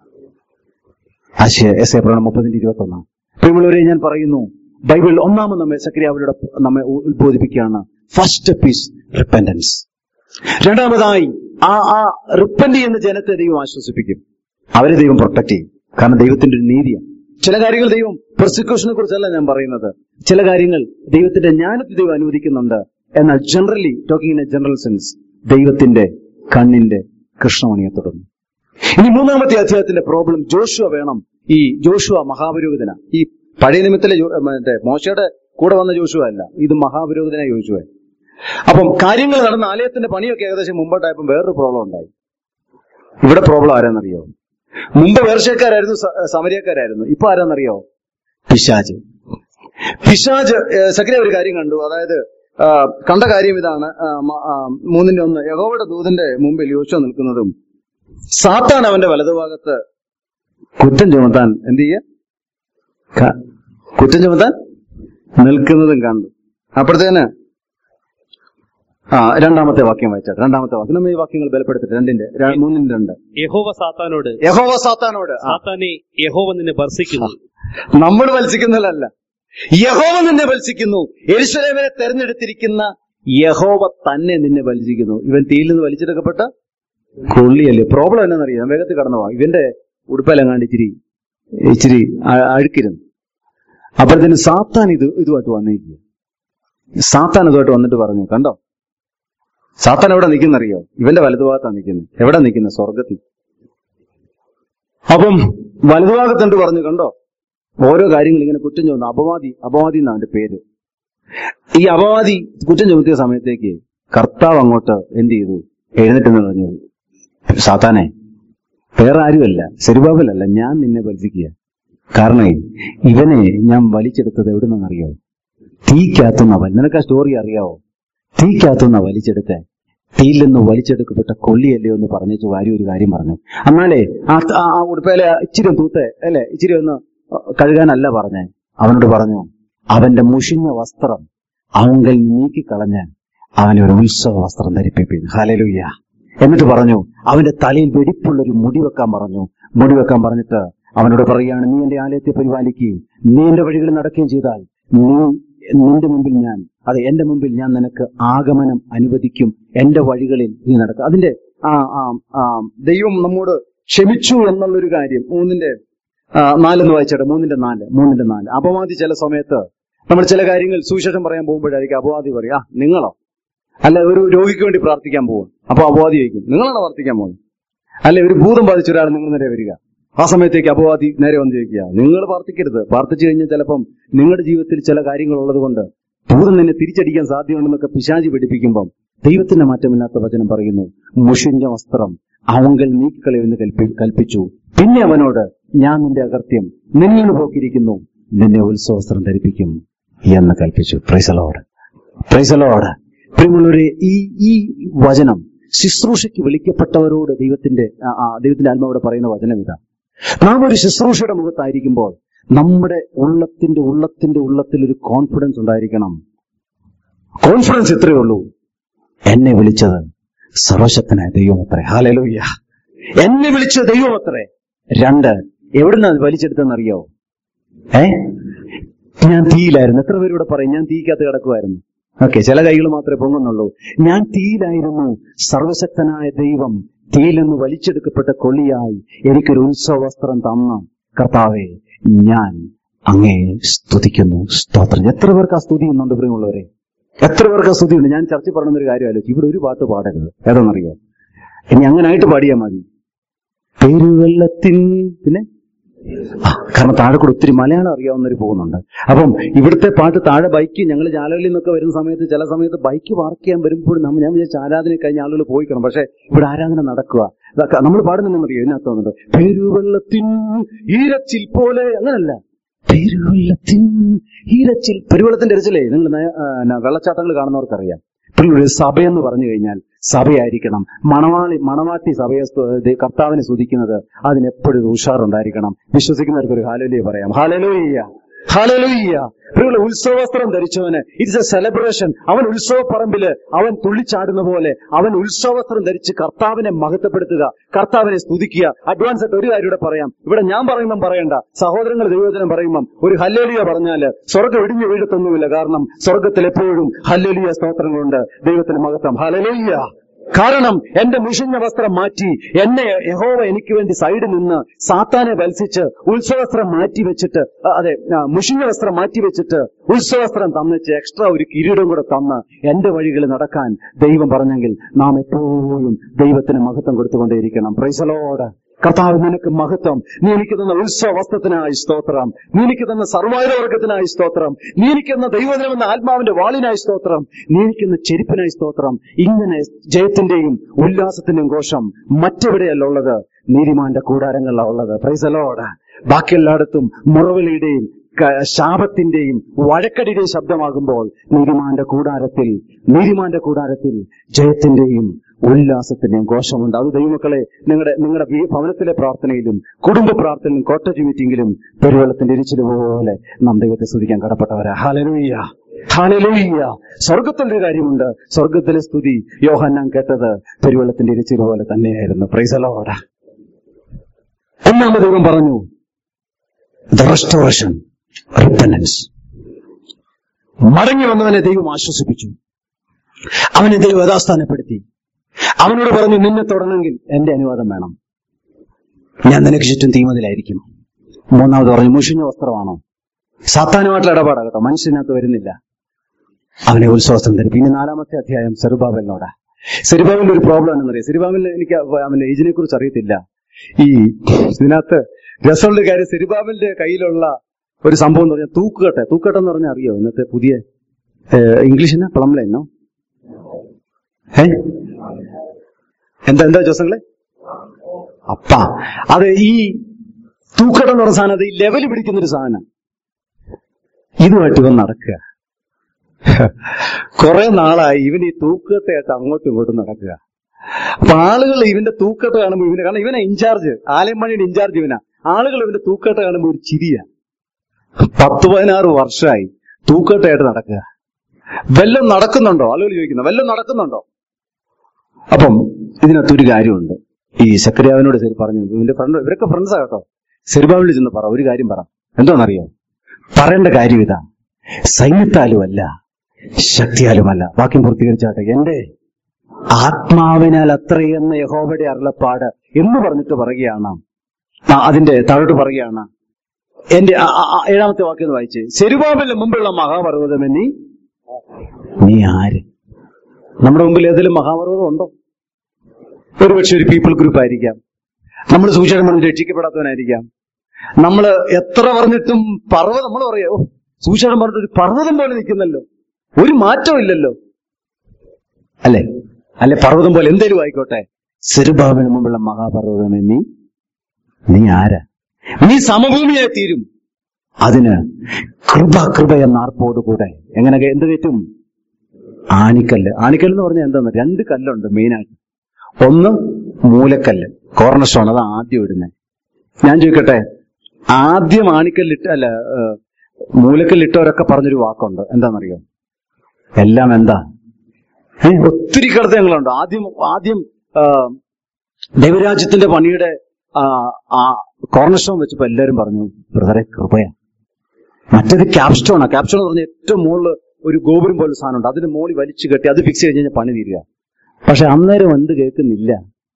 ആശയ എസ് എ പ്രകടനം മുപ്പതിന്റെ ഇരുപത്തി ഒന്നാം പ്രിയമുള്ളവരെ ഞാൻ പറയുന്നു ബൈബിൾ ഒന്നാമത് നമ്മെ സക്രിയാവരുടെ നമ്മെ ഉ- ഉത്ബോധിപ്പിക്കുകയാണ് ഫസ്റ്റ് പീസ് റിപ്പൻഡൻസ് രണ്ടാമതായി ആ ആ റിപ്പൻഡ് ചെയ്യുന്ന ജനത്തെ ദൈവം ആശ്വസിപ്പിക്കും അവരെ ദൈവം പ്രൊട്ടക്ട് ചെയ്യും കാരണം ദൈവത്തിന്റെ ഒരു നീതിയാണ് ചില കാര്യങ്ങൾ ദൈവം പ്രോസിക്യൂഷനെ കുറിച്ചല്ല ഞാൻ പറയുന്നത് ചില കാര്യങ്ങൾ ദൈവത്തിന്റെ ജ്ഞാനത്തെ ദൈവം അനുവദിക്കുന്നുണ്ട് എന്നാൽ generally talking in a general sense ദൈവത്തിന്റെ കണ്ണിന്റെ കൃഷ്ണമണിയെ തുടർന്നു ഇനി മൂന്നാമത്തെ അധ്യായത്തിന്റെ പ്രോബ്ലം ജോഷുവ വേണം ഈ ജോഷുവ മഹാപുരോഹിതന ഈ പഴയ നിമിത്തിലെ ജോ- മറ്റേ മോശയുടെ കൂടെ വന്ന ജോഷുവ അല്ല ഇത് മഹാപുരോഹിതന ജോഷുവ അപ്പം കാര്യങ്ങൾ നടന്ന ആലയത്തിന്റെ പണിയൊക്കെ ഏകദേശം മുമ്പോട്ടായപ്പം വേറൊരു പ്രോബ്ലം ഉണ്ടായി ഇവിടെ പ്രോബ്ലം ആരാന്നറിയോ മുമ്പ് വേർഷക്കാരായിരുന്നു സ- സമരിയക്കാരായിരുന്നു ഇപ്പൊ ആരാന്നറിയോ പിശാജ് പിശാജ് ഏഹ്, സക്രിയ ഒരു കാര്യം കണ്ടു അതായത് ആ, കണ്ട കാര്യം ഇതാണ് ആ, മ- ആ, മൂന്നിന്റെ ഒന്ന് യഹോവയുടെ ദൂതന്റെ മുമ്പിൽ യോശുവ നിൽക്കുന്നതും സാത്താൻ അവന്റെ വലതുഭാഗത്ത് കുറ്റം ചുമത്താൻ എന്ത് ചെയ്യ ക- കുറ്റം ചുമത്താൻ നിൽക്കുന്നതും കണ്ടു അപ്പോഴത്തേന് ആ രണ്ടാമത്തെ വാക്യം വായിച്ചാട്ടെ രണ്ടാമത്തെ വാക്യം നമ്മൾ ഈ വാക്യങ്ങൾ ബലപ്പെടുത്തിട്ട് രണ്ടിന്റെ ര- മൂന്നിന്റെ രണ്ട് യഹോവ സാത്താനോട് യഹോവ സാത്താനോട് ആ, സാത്താനെ യഹോവ നിന്നെ ഭർസിക്കുന്നു നമ്മൾ വലിച്ചിക്കുന്നതല്ല യഹോവ നിന്നെ വലിച്ചിക്കുന്നു എരിശലേമിനെ തെരഞ്ഞെടുത്തിരിക്കുന്ന യഹോവ തന്നെ നിന്നെ വലിച്ചിരിക്കുന്നു ഇവൻ തീയിൽ നിന്ന് വലിച്ചെടുക്കപ്പെട്ട കൊള്ളിയല്ലേ പ്രോബ്ലം എന്നാന്നറിയാം വേഗത്തിൽ കടന്നു പോവാം ഇവന്റെ ഉടുപ്പലങ്ങാണ്ട് ഇച്ചിരി ഇച്ചിരി അ- അഴുക്കിരുന്നു അപ്പോഴത്തേന് സാത്താൻ ഇത് ഇതുമായിട്ട് വന്നിരിക്കുക സാത്താൻ ഇതുമായിട്ട് വന്നിട്ട് പറഞ്ഞു കണ്ടോ സാത്താൻ എവിടെ നിൽക്കുന്നറിയോ ഇവന്റെ വലതുഭാഗത്താണ് നിൽക്കുന്നത് എവിടെ നിൽക്കുന്നത് സ്വർഗത്തിൽ അപ്പം വലതുഭാഗത്തുണ്ട് പറഞ്ഞു കണ്ടോ ഓരോ കാര്യങ്ങൾ ഇങ്ങനെ കുറ്റം ചുമന്നു അപവാദി അപവാദി എന്നാണ് അവന്റെ പേര് ഈ അപവാദി കുറ്റം ചുമത്തിയ സമയത്തേക്ക് കർത്താവ് അങ്ങോട്ട് എന്ത് ചെയ്തു എഴുന്നേറ്റെന്ന് പറഞ്ഞു സാത്താനെ വേറെ ആരുമല്ല ശരിബാബലല്ല ഞാൻ നിന്നെ വലിച്ചിക്കുക കാരണം ഇവനെ ഞാൻ വലിച്ചെടുത്തത് എവിടെ നിന്നറിയോ തീക്കകത്തുനിന്ന വലി നിനക്ക് ആ സ്റ്റോറി അറിയാവോ തീക്കകത്തുനിന്ന വലിച്ചെടുത്തേ തീയിൽ നിന്ന് വലിച്ചെടുക്കപ്പെട്ട കൊള്ളിയല്ലേ എന്ന് പറഞ്ഞേച്ചു വാരി ഒരു കാര്യം പറഞ്ഞു എന്നാലേ ആ ആ ആ ഉടുപ്പയിലെ ഇച്ചിരി ഒന്ന് തൂത്തെ അല്ലെ ഇച്ചിരി ഒന്ന് കഴുകാനല്ല പറഞ്ഞേ അവനോട് പറഞ്ഞു അവന്റെ മുഷിഞ്ഞ വസ്ത്രം അവങ്കൽ നീക്കിക്കളഞ്ഞ് അവനെ ഒരു ഉത്സവ വസ്ത്രം ധരിപ്പിപ്പിക്കുന്നു ഹലലുയ്യ എന്നിട്ട് പറഞ്ഞു അവന്റെ തലയിൽ വെടിപ്പുള്ള ഒരു മുടി വെക്കാൻ പറഞ്ഞു മുടി വെക്കാൻ പറഞ്ഞിട്ട് അവനോട് പറയുകയാണ് നീ എന്റെ ആലയത്തെ പരിപാലിക്കുകയും നീ എന്റെ വഴികളിൽ നടക്കുകയും ചെയ്താൽ നീ നിന്റെ മുമ്പിൽ ഞാൻ അതെ എന്റെ മുമ്പിൽ ഞാൻ നിനക്ക് ആഗമനം അനുവദിക്കും എന്റെ വഴികളിൽ നീ നടക്കുക അതിന്റെ ആ ആ ആ ദൈവം നമ്മോട് ക്ഷമിച്ചു എന്നുള്ളൊരു കാര്യം മൂന്നിന്റെ ആ, നാലെന്ന് വായിച്ചേട്ടെ മൂന്നിന്റെ നാല് മൂന്നിന്റെ നാല് അപവാദി ചില സമയത്ത് നമ്മൾ ചില കാര്യങ്ങൾ സുവിശേഷം പറയാൻ പോകുമ്പോഴായിരിക്കും അപവാദി പറയും ആ നിങ്ങളോ അല്ല ഒരു രോഗിക്ക് വേണ്ടി പ്രാർത്ഥിക്കാൻ പോകും അപ്പൊ അപവാദി ചോദിക്കും നിങ്ങളാണോ പ്രാർത്ഥിക്കാൻ പോകുന്നത് അല്ലെ ഒരു ഭൂതം ബാധിച്ച ഒരാൾ നിങ്ങൾ നേരെ വരിക ആ സമയത്തേക്ക് അപവാദി നേരെ വന്ന് ചോദിക്കുക നിങ്ങൾ പ്രാർത്ഥിക്കരുത് പ്രാർത്ഥിച്ചു കഴിഞ്ഞാൽ ചിലപ്പം നിങ്ങളുടെ ജീവിതത്തിൽ ചില കാര്യങ്ങൾ ഉള്ളത് കൊണ്ട് ഭൂതം നിന്നെ തിരിച്ചടിക്കാൻ സാധ്യതയുണ്ടെന്നൊക്കെ പിശാചി പഠിപ്പിക്കുമ്പം ദൈവത്തിന്റെ മാറ്റമില്ലാത്ത വചനം പറയുന്നു മുഷിഞ്ഞ വസ്ത്രം അവങ്കൽ നീക്കിക്കളയുമെന്ന് കൽപ്പി കൽപ്പിച്ചു പിന്നെ അവനോട് ഞാൻ നിന്റെ അകർത്യം നിന്നിൽ നിന്ന് പോക്കിയിരിക്കുന്നു നിന്നെ ഉത്സവസ്ത്രം ധരിപ്പിക്കും എന്ന് കൽപ്പിച്ചു പ്രൈസലോട് പ്രൈസലോട് പ്രിയമുള്ളവരെ ഈ ഈ വചനം ശുശ്രൂഷയ്ക്ക് വിളിക്കപ്പെട്ടവരോട് ദൈവത്തിന്റെ ആ, ആ, ദൈവത്തിന്റെ ആത്മാവോട് പറയുന്ന വചനം ഇതാ നാം ഒരു ശുശ്രൂഷയുടെ മുഖത്തായിരിക്കുമ്പോൾ നമ്മുടെ ഉള്ളത്തിന്റെ ഉള്ളത്തിന്റെ ഉള്ളത്തിൽ ഒരു കോൺഫിഡൻസ് ഉണ്ടായിരിക്കണം കോൺഫിഡൻസ് ഇത്രയേ ഉള്ളൂ എന്നെ വിളിച്ചത് സർവശക്തനായ ദൈവമത്രേ ഹാലലൂയ്യ എന്നെ വിളിച്ച ദൈവമത്രേ രണ്ട് എവിടുന്ന വലിച്ചെടുത്തെന്നറിയോ ഏ ഞാൻ തീയിലായിരുന്നു എത്ര പേരൂടെ പറയും ഞാൻ തീക്കകത്ത് കിടക്കുമായിരുന്നു ഓക്കെ ചില കൈകൾ മാത്രമേ പൊങ്ങുന്നുള്ളൂ ഞാൻ തീയിലായിരുന്നു സർവശക്തനായ ദൈവം തീയിൽ നിന്ന് വലിച്ചെടുക്കപ്പെട്ട കൊള്ളിയായി എനിക്കൊരു ഉത്സവ വസ്ത്രം തന്ന കർത്താവെ ഞാൻ അങ്ങേ സ്തുതിക്കുന്നു സ്തോത്രം എത്ര പേർക്ക് ആ സ്തുതി ഇന്നുണ്ട് പ്രിയമുള്ളവരെ എത്ര പേർക്ക് ആ സ്തുതിയുണ്ട് ഞാൻ ചർച്ച പറയുന്ന ഒരു കാര്യമല്ലോ ഇവിടെ ഒരു പാട്ട് പാടരുത് ഏതാണെന്നറിയോ ഇനി അങ്ങനായിട്ട് പാടിയാൽ മതി പെരുവെള്ളത്തിൻ പിന്നെ ആ, കാരണം താഴെ കൂടെ ഒത്തിരി മലയാളം അറിയാവുന്നവർ പോകുന്നുണ്ട് അപ്പം ഇവിടുത്തെ പാട്ട് താഴെ ബൈക്ക് ഞങ്ങൾ ചാലകളിൽ നിന്നൊക്കെ വരുന്ന സമയത്ത് ചില സമയത്ത് ബൈക്ക് പാർക്ക് ചെയ്യാൻ വരുമ്പോൾ നമ്മൾ ഞാൻ വിചാരിച്ച ആരാധന കഴിഞ്ഞ ആളുകൾ പോയിക്കണം പക്ഷെ ഇവിടെ ആരാധന നടക്കുക ഇതൊക്കെ നമ്മൾ പാടുന്നറിയോ ഇതിനകത്ത് വന്നിട്ട് പെരുവെള്ളത്തിൻ ഈരച്ചിൽ പോലെ അങ്ങനല്ല പെരുവെള്ളത്തിൻ ഈരച്ചിൽ പെരുവെള്ളത്തിന്റെ ഇരച്ചിലേ നിങ്ങൾ നയ- ആ, ന- വെള്ളച്ചാട്ടങ്ങൾ കാണുന്നവർക്കറിയാം പിന്നെ ഒരു സഭയെന്ന് പറഞ്ഞു കഴിഞ്ഞാൽ സഭയായിരിക്കണം മണവാളി മണവാട്ടി സഭയെ സ്തു- ദേ- കർത്താവിനെ സ്തുതിക്കുന്നത് അതിനെപ്പോഴും ഒരു ഉഷാറുണ്ടായിരിക്കണം വിശ്വസിക്കുന്നവർക്ക് ഒരു ഹാലലിയ പറയാം ഹാലലൂയ്യ ഹാലലൂയ്യ പ്രിയമുള്ള ഉത്സവസ്ത്രം ധരിച്ചവന് ഇറ്റ്സ് എ സെലിബ്രേഷൻ അവൻ ഉത്സവപ്പറമ്പില് അവൻ തുള്ളിച്ചാടുന്ന പോലെ അവൻ ഉത്സവസ്ത്രം ധരിച്ച് കർത്താവിനെ മഹത്വപ്പെടുത്തുക കർത്താവിനെ സ്തുതിക്കുക അഡ്വാൻസ് ആയിട്ട് ഒരു കാര്യം ഇവിടെ പറയാം ഇവിടെ ഞാൻ പറയുമ്പം പറയണ്ട സഹോദരങ്ങൾ ദൈവജനം പറയുമ്പം ഒരു ഹല്ലേലിയ പറഞ്ഞാല് സ്വർഗം ഇടിഞ്ഞു വീഴത്തൊന്നുമില്ല കാരണം സ്വർഗത്തിൽ എപ്പോഴും ഹല്ലേലിയ സ്തോത്രങ്ങളുണ്ട് ദൈവത്തിന് മഹത്വം ഹല്ലേലൂയ കാരണം എന്റെ മുഷിഞ്ഞ വസ്ത്രം മാറ്റി എന്നെ യഹോവ എനിക്ക് വേണ്ടി സൈഡിൽ നിന്ന് സാത്താനെ വത്സിച്ച് ഉത്സവസ്ത്രം മാറ്റി വെച്ചിട്ട് ആ, അതെ ആ, മുഷിഞ്ഞ വസ്ത്രം മാറ്റി വെച്ചിട്ട് ഉത്സവസ്ത്രം തന്നിച്ച് എക്സ്ട്രാ ഒരു കിരീടം കൂടെ തന്ന് എന്റെ വഴികളിൽ നടക്കാൻ ദൈവം പറഞ്ഞെങ്കിൽ നാം എപ്പോഴും ദൈവത്തിന് മഹത്വം കൊടുത്തുകൊണ്ടേയിരിക്കണം പ്രൈസലോട് കർത്താവ് നിനക്ക് മഹത്വം നീ എനിക്ക് തന്ന ഉത്സവ വസ്ത്രത്തിനായി സ്തോത്രം നീ എനിക്ക് തന്ന സർവായുധവർഗത്തിനായി സ്തോത്രം നീ എനിക്ക് തന്ന ദൈവജനമെന്ന ആത്മാവിന്റെ വാളിനായി സ്തോത്രം നീ എനിക്ക് തന്ന ചെരുപ്പിനായി സ്തോത്രം ഇങ്ങനെ ജയത്തിന്റെയും ഉല്ലാസത്തിന്റെയും ഘോഷം മറ്റെവിടെയല്ല ഉള്ളത് നീതിമാന്റെ കൂടാരങ്ങളിലാണ് ഉള്ളത് പ്രൈസലോട് ബാക്കി എല്ലായിടത്തും മുറവിളിയുടെയും ക- ശാപത്തിന്റെയും വഴക്കടിയുടെയും ശബ്ദമാകുമ്പോൾ നീതിമാന്റെ കൂടാരത്തിൽ നീതിമാന്റെ കൂടാരത്തിൽ ജയത്തിന്റെയും ഉല്ലാസത്തിന്റെയും ഘോഷമുണ്ട് അത് ദൈവമക്കളെ നിങ്ങളുടെ നിങ്ങളുടെ വീ- ഭവനത്തിലെ പ്രാർത്ഥനയിലും കുടുംബ പ്രാർത്ഥനയിലും കോട്ടേജ് മീറ്റിംഗിലും പെരുവെള്ളത്തിന്റെ ഇരിച്ചിൽ പോലെ നാം ദൈവത്തെ സ്തുതിക്കാൻ കടപ്പെട്ടവരാ ഹലലുയ്യ ഹലലുയ്യ സ്വർഗത്തിലൊരു കാര്യമുണ്ട് സ്വർഗത്തിലെ സ്തുതി യോഹന്നാൻ കേട്ടത് പെരുവെള്ളത്തിന്റെ ഇരിച്ചിൽ പോലെ തന്നെയായിരുന്നു പ്രൈസലോട ഒന്നാമത് ദൈവം പറഞ്ഞു ദ റെസ്റ്റോറേഷൻ റിപ്പനൻസ് മടങ്ങി വന്നവനെ ദൈവം ആശ്വസിപ്പിച്ചു അവനെ ദൈവം യഥാസ്ഥാനപ്പെടുത്തി അവനോട് പറഞ്ഞു നിന്നെ തൊടണമെങ്കിൽ എന്റെ അനുവാദം വേണം ഞാൻ നിനക്ക് ചുറ്റും തീമതിലായിരിക്കും മൂന്നാമത് പറഞ്ഞു മുഷിഞ്ഞ വസ്ത്രമാണോ സാത്താനുമായിട്ടുള്ള ഇടപാടാ കേട്ടോ മനുഷ്യനകത്ത് വരുന്നില്ല അവനെ ഉത്സവസ്ഥം തരും പിന്നെ നാലാമത്തെ അധ്യായം സെറുബാബലിനോടാ സെരുബാബിന്റെ ഒരു പ്രോബ്ലം എന്താണെന്നറിയാം സെരുബാബിന് എനിക്ക് അവന്റെ ഏജിനെ കുറിച്ച് അറിയത്തില്ല ഈ ഇതിനകത്ത് രസമുള്ള കാര്യം സെരുബാബിന്റെ കയ്യിലുള്ള ഒരു സംഭവം എന്ന് പറഞ്ഞാൽ തൂക്കുകട്ടെ തൂക്കട്ടെ എന്ന് പറഞ്ഞാൽ അറിയോ ഇന്നത്തെ പുതിയ ഇംഗ്ലീഷിന് പ്ലംലൈനോ ഏ എന്താ എന്താ ജോസങ്ങളെ അപ്പ അത് ഈ തൂക്കട്ടം എന്ന് പറഞ്ഞ സാധനം അത് ഈ ലെവൽ പിടിക്കുന്ന ഒരു സാധനം ഇതുമായിട്ട് ഇവൻ നടക്കുക കുറെ നാളായി ഇവൻ ഈ തൂക്കട്ടയായിട്ട് അങ്ങോട്ടും ഇങ്ങോട്ടും നടക്കുക അപ്പൊ ആളുകൾ ഇവന്റെ തൂക്കട്ട കാണുമ്പോൾ ഇവനെ കാരണം ഇവനെ ഇൻചാർജ് ആലയമ്മണിയുടെ ഇൻചാർജ് ഇവനാ ആളുകൾ ഇവന്റെ തൂക്കട്ട കാണുമ്പോൾ ഒരു ചിരിയാ പത്ത് പതിനാറ് വർഷമായി തൂക്കട്ടയായിട്ട് നടക്കുക വല്ലതും നടക്കുന്നുണ്ടോ ആളുകൾ ചോദിക്കുന്നു വല്ലതും നടക്കുന്നുണ്ടോ അപ്പം ഇതിനകത്തൊരു കാര്യമുണ്ട് ഈ സക്രിയാവിനോട് ശരി പറഞ്ഞു ഇവന്റെ ഫ്രണ്ട് ഇവരൊക്കെ ഫ്രണ്ട്സാ കേട്ടോ സെരുബാവിൽ ചെന്ന് പറ ഒരു കാര്യം പറ എന്തോന്നറിയോ പറയേണ്ട കാര്യം ഇതാ സൈന്യത്താലും അല്ല ശക്തിയാലുമല്ല വാക്യം പൂർത്തീകരിച്ചാട്ടെ എന്റെ ആത്മാവിനാൽ അത്രയെന്ന യഹോബയുടെ അരുളപ്പാട് എന്ന് പറഞ്ഞിട്ട് പറയുകയാണ് ആ, അതിന്റെ താഴോട്ട് പറയുകയാണ് എന്റെ ആ, ആ, ആ, ഏഴാമത്തെ വാക്യം ഒന്ന് വായിച്ച് സെരുബാബിന് മുമ്പുള്ള മഹാപർവ്വതം എന്നീ നീ ആര് നമ്മുടെ മുമ്പിൽ ഏതെങ്കിലും മഹാപർവ്വതം ഉണ്ടോ ഒരുപക്ഷെ ഒരു പീപ്പിൾ ഗ്രൂപ്പ് ആയിരിക്കാം നമ്മൾ സൂചന കൊണ്ട് രക്ഷിക്കപ്പെടാത്തവനായിരിക്കാം നമ്മൾ എത്ര പറഞ്ഞിട്ടും പർവ്വതം നമ്മൾ പറയോ സൂചനം പറഞ്ഞിട്ട് ഒരു പർവ്വതം പോലെ നിൽക്കുന്നല്ലോ ഒരു മാറ്റവും ഇല്ലല്ലോ അല്ലെ അല്ലെ പർവ്വതം പോലെ എന്തേലും ആയിക്കോട്ടെ സെരുബാബിന് മുമ്പുള്ള മഹാപർവ്വതം നീ നീ ആരാ നീ സമഭൂമിയായി തീരും അതിന് കൃപ കൃപ എന്ന ആർപ്പോടുകൂടെ എങ്ങനെ എന്ത് കയറ്റും ആണിക്കല്ല് ആണിക്കല്ല് എന്ന് പറഞ്ഞാൽ എന്താന്ന് രണ്ട് കല്ലുണ്ട് മെയിനായിട്ട് ഒന്ന് മൂലക്കല്ല് കോർണർ സ്റ്റോൺ അത് ആദ്യം ഇടുന്നത് ഞാൻ ചോദിക്കട്ടെ ആദ്യം ആണിക്കല്ലിട്ട് അല്ല ഏഹ്, മൂലക്കല്ലിട്ടവരൊക്കെ പറഞ്ഞൊരു വാക്കുണ്ട് എന്താണെന്നറിയോ എല്ലാം എന്താ ഏ ഒത്തിരി കടത്തങ്ങളുണ്ട് ആദ്യം ആദ്യം ആ, ദൈവരാജ്യത്തിന്റെ പണിയുടെ ആ, ആ കോർണർ സ്റ്റോൺ വെച്ചപ്പോ എല്ലാവരും പറഞ്ഞു ബ്രദറെ കൃപയാ മറ്റേത് ക്യാപ്സ്റ്റോണാ ക്യാപ്സ്റ്റോൺ എന്ന് പറഞ്ഞാൽ ഏറ്റവും മുകളിൽ ഒരു ഗോപുരം പോലെ സാധനമുണ്ട് അതിന് മുകളിൽ വലിച്ചു കെട്ടി അത് ഫിക്സ് ചെയ്ത് കഴിഞ്ഞാൽ പണി തീരുക പക്ഷെ അന്നേരം എന്ത് കേൾക്കുന്നില്ല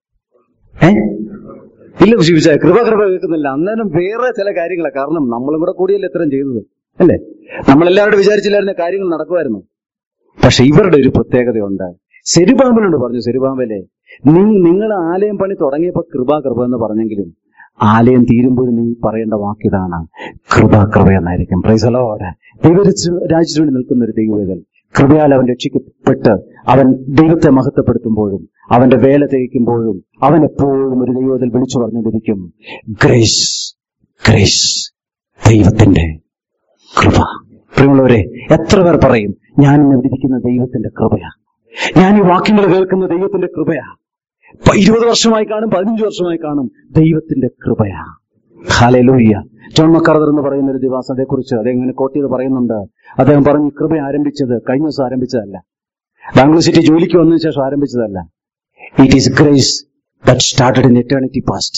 ഏ ഇല്ല ശിവിച്ച കൃപ കൃപ കേൾക്കുന്നില്ല അന്നേരം വേറെ ചില കാര്യങ്ങളാണ് കാരണം നമ്മളും കൂടെ കൂടിയല്ലേ ഇത്രയും ചെയ്തത് അല്ലേ നമ്മളെല്ലാവരും വിചാരിച്ചില്ലായിരുന്ന കാര്യങ്ങൾ നടക്കുമായിരുന്നു പക്ഷെ ഇവരുടെ ഒരു പ്രത്യേകതയുണ്ട് സെരുബാമ്പനോട് പറഞ്ഞു സെരുബാമ്പലെ നീ നിങ്ങൾ ആലയം പണി തുടങ്ങിയപ്പോ കൃപ കൃപ എന്ന് പറഞ്ഞെങ്കിലും ആലയം തീരുമ്പോൾ നീ പറയേണ്ട വാക്കിതാണ് കൃപ കൃപ എന്നായിരിക്കും പ്രൈസലോടെ ദൈവ രാജ്യത്തിന് വേണ്ടി നിൽക്കുന്ന ഒരു ദൈവവേദൽ കൃപയാൽ അവൻ രക്ഷിക്കപ്പെട്ട് അവൻ ദൈവത്തെ മഹത്വപ്പെടുത്തുമ്പോഴും അവന്റെ വേല തേക്കുമ്പോഴും അവൻ എപ്പോഴും ഒരു ദൈവത്തിൽ വിളിച്ചു പറഞ്ഞുകൊണ്ടിരിക്കും ഗ്രേസ് ഗ്രേസ് ദൈവത്തിന്റെ കൃപ പ്രിയമുള്ളവരെ എത്ര പേർ പറയും ഞാൻ ഇന്ന് ഇവിടെ ഇരിക്കുന്ന ദൈവത്തിന്റെ കൃപയാ ഞാൻ ഈ വാക്യങ്ങൾ കേൾക്കുന്ന ദൈവത്തിന്റെ കൃപയാ പ- ഇരുപത് വർഷമായി കാണും പതിനഞ്ച് വർഷമായി കാണും ദൈവത്തിന്റെ കൃപയാ ഹാലലൂയ്യ ജോൺ മക്കാർദർ എന്ന് പറയുന്ന ഒരു ദിവാസത്തെ കുറിച്ച് അതെങ്ങനെ കോട്ട് ചെയ്ത് പറയുന്നുണ്ട് അദ്ദേഹം പറഞ്ഞു കൃപ ആരംഭിച്ചത് കഴിഞ്ഞ ദിവസം ആരംഭിച്ചതല്ല ബാംഗ്ലൂർ സിറ്റി ജോലിക്ക് വന്നതിന് ശേഷം ആരംഭിച്ചതല്ല it is grace that started in eternity past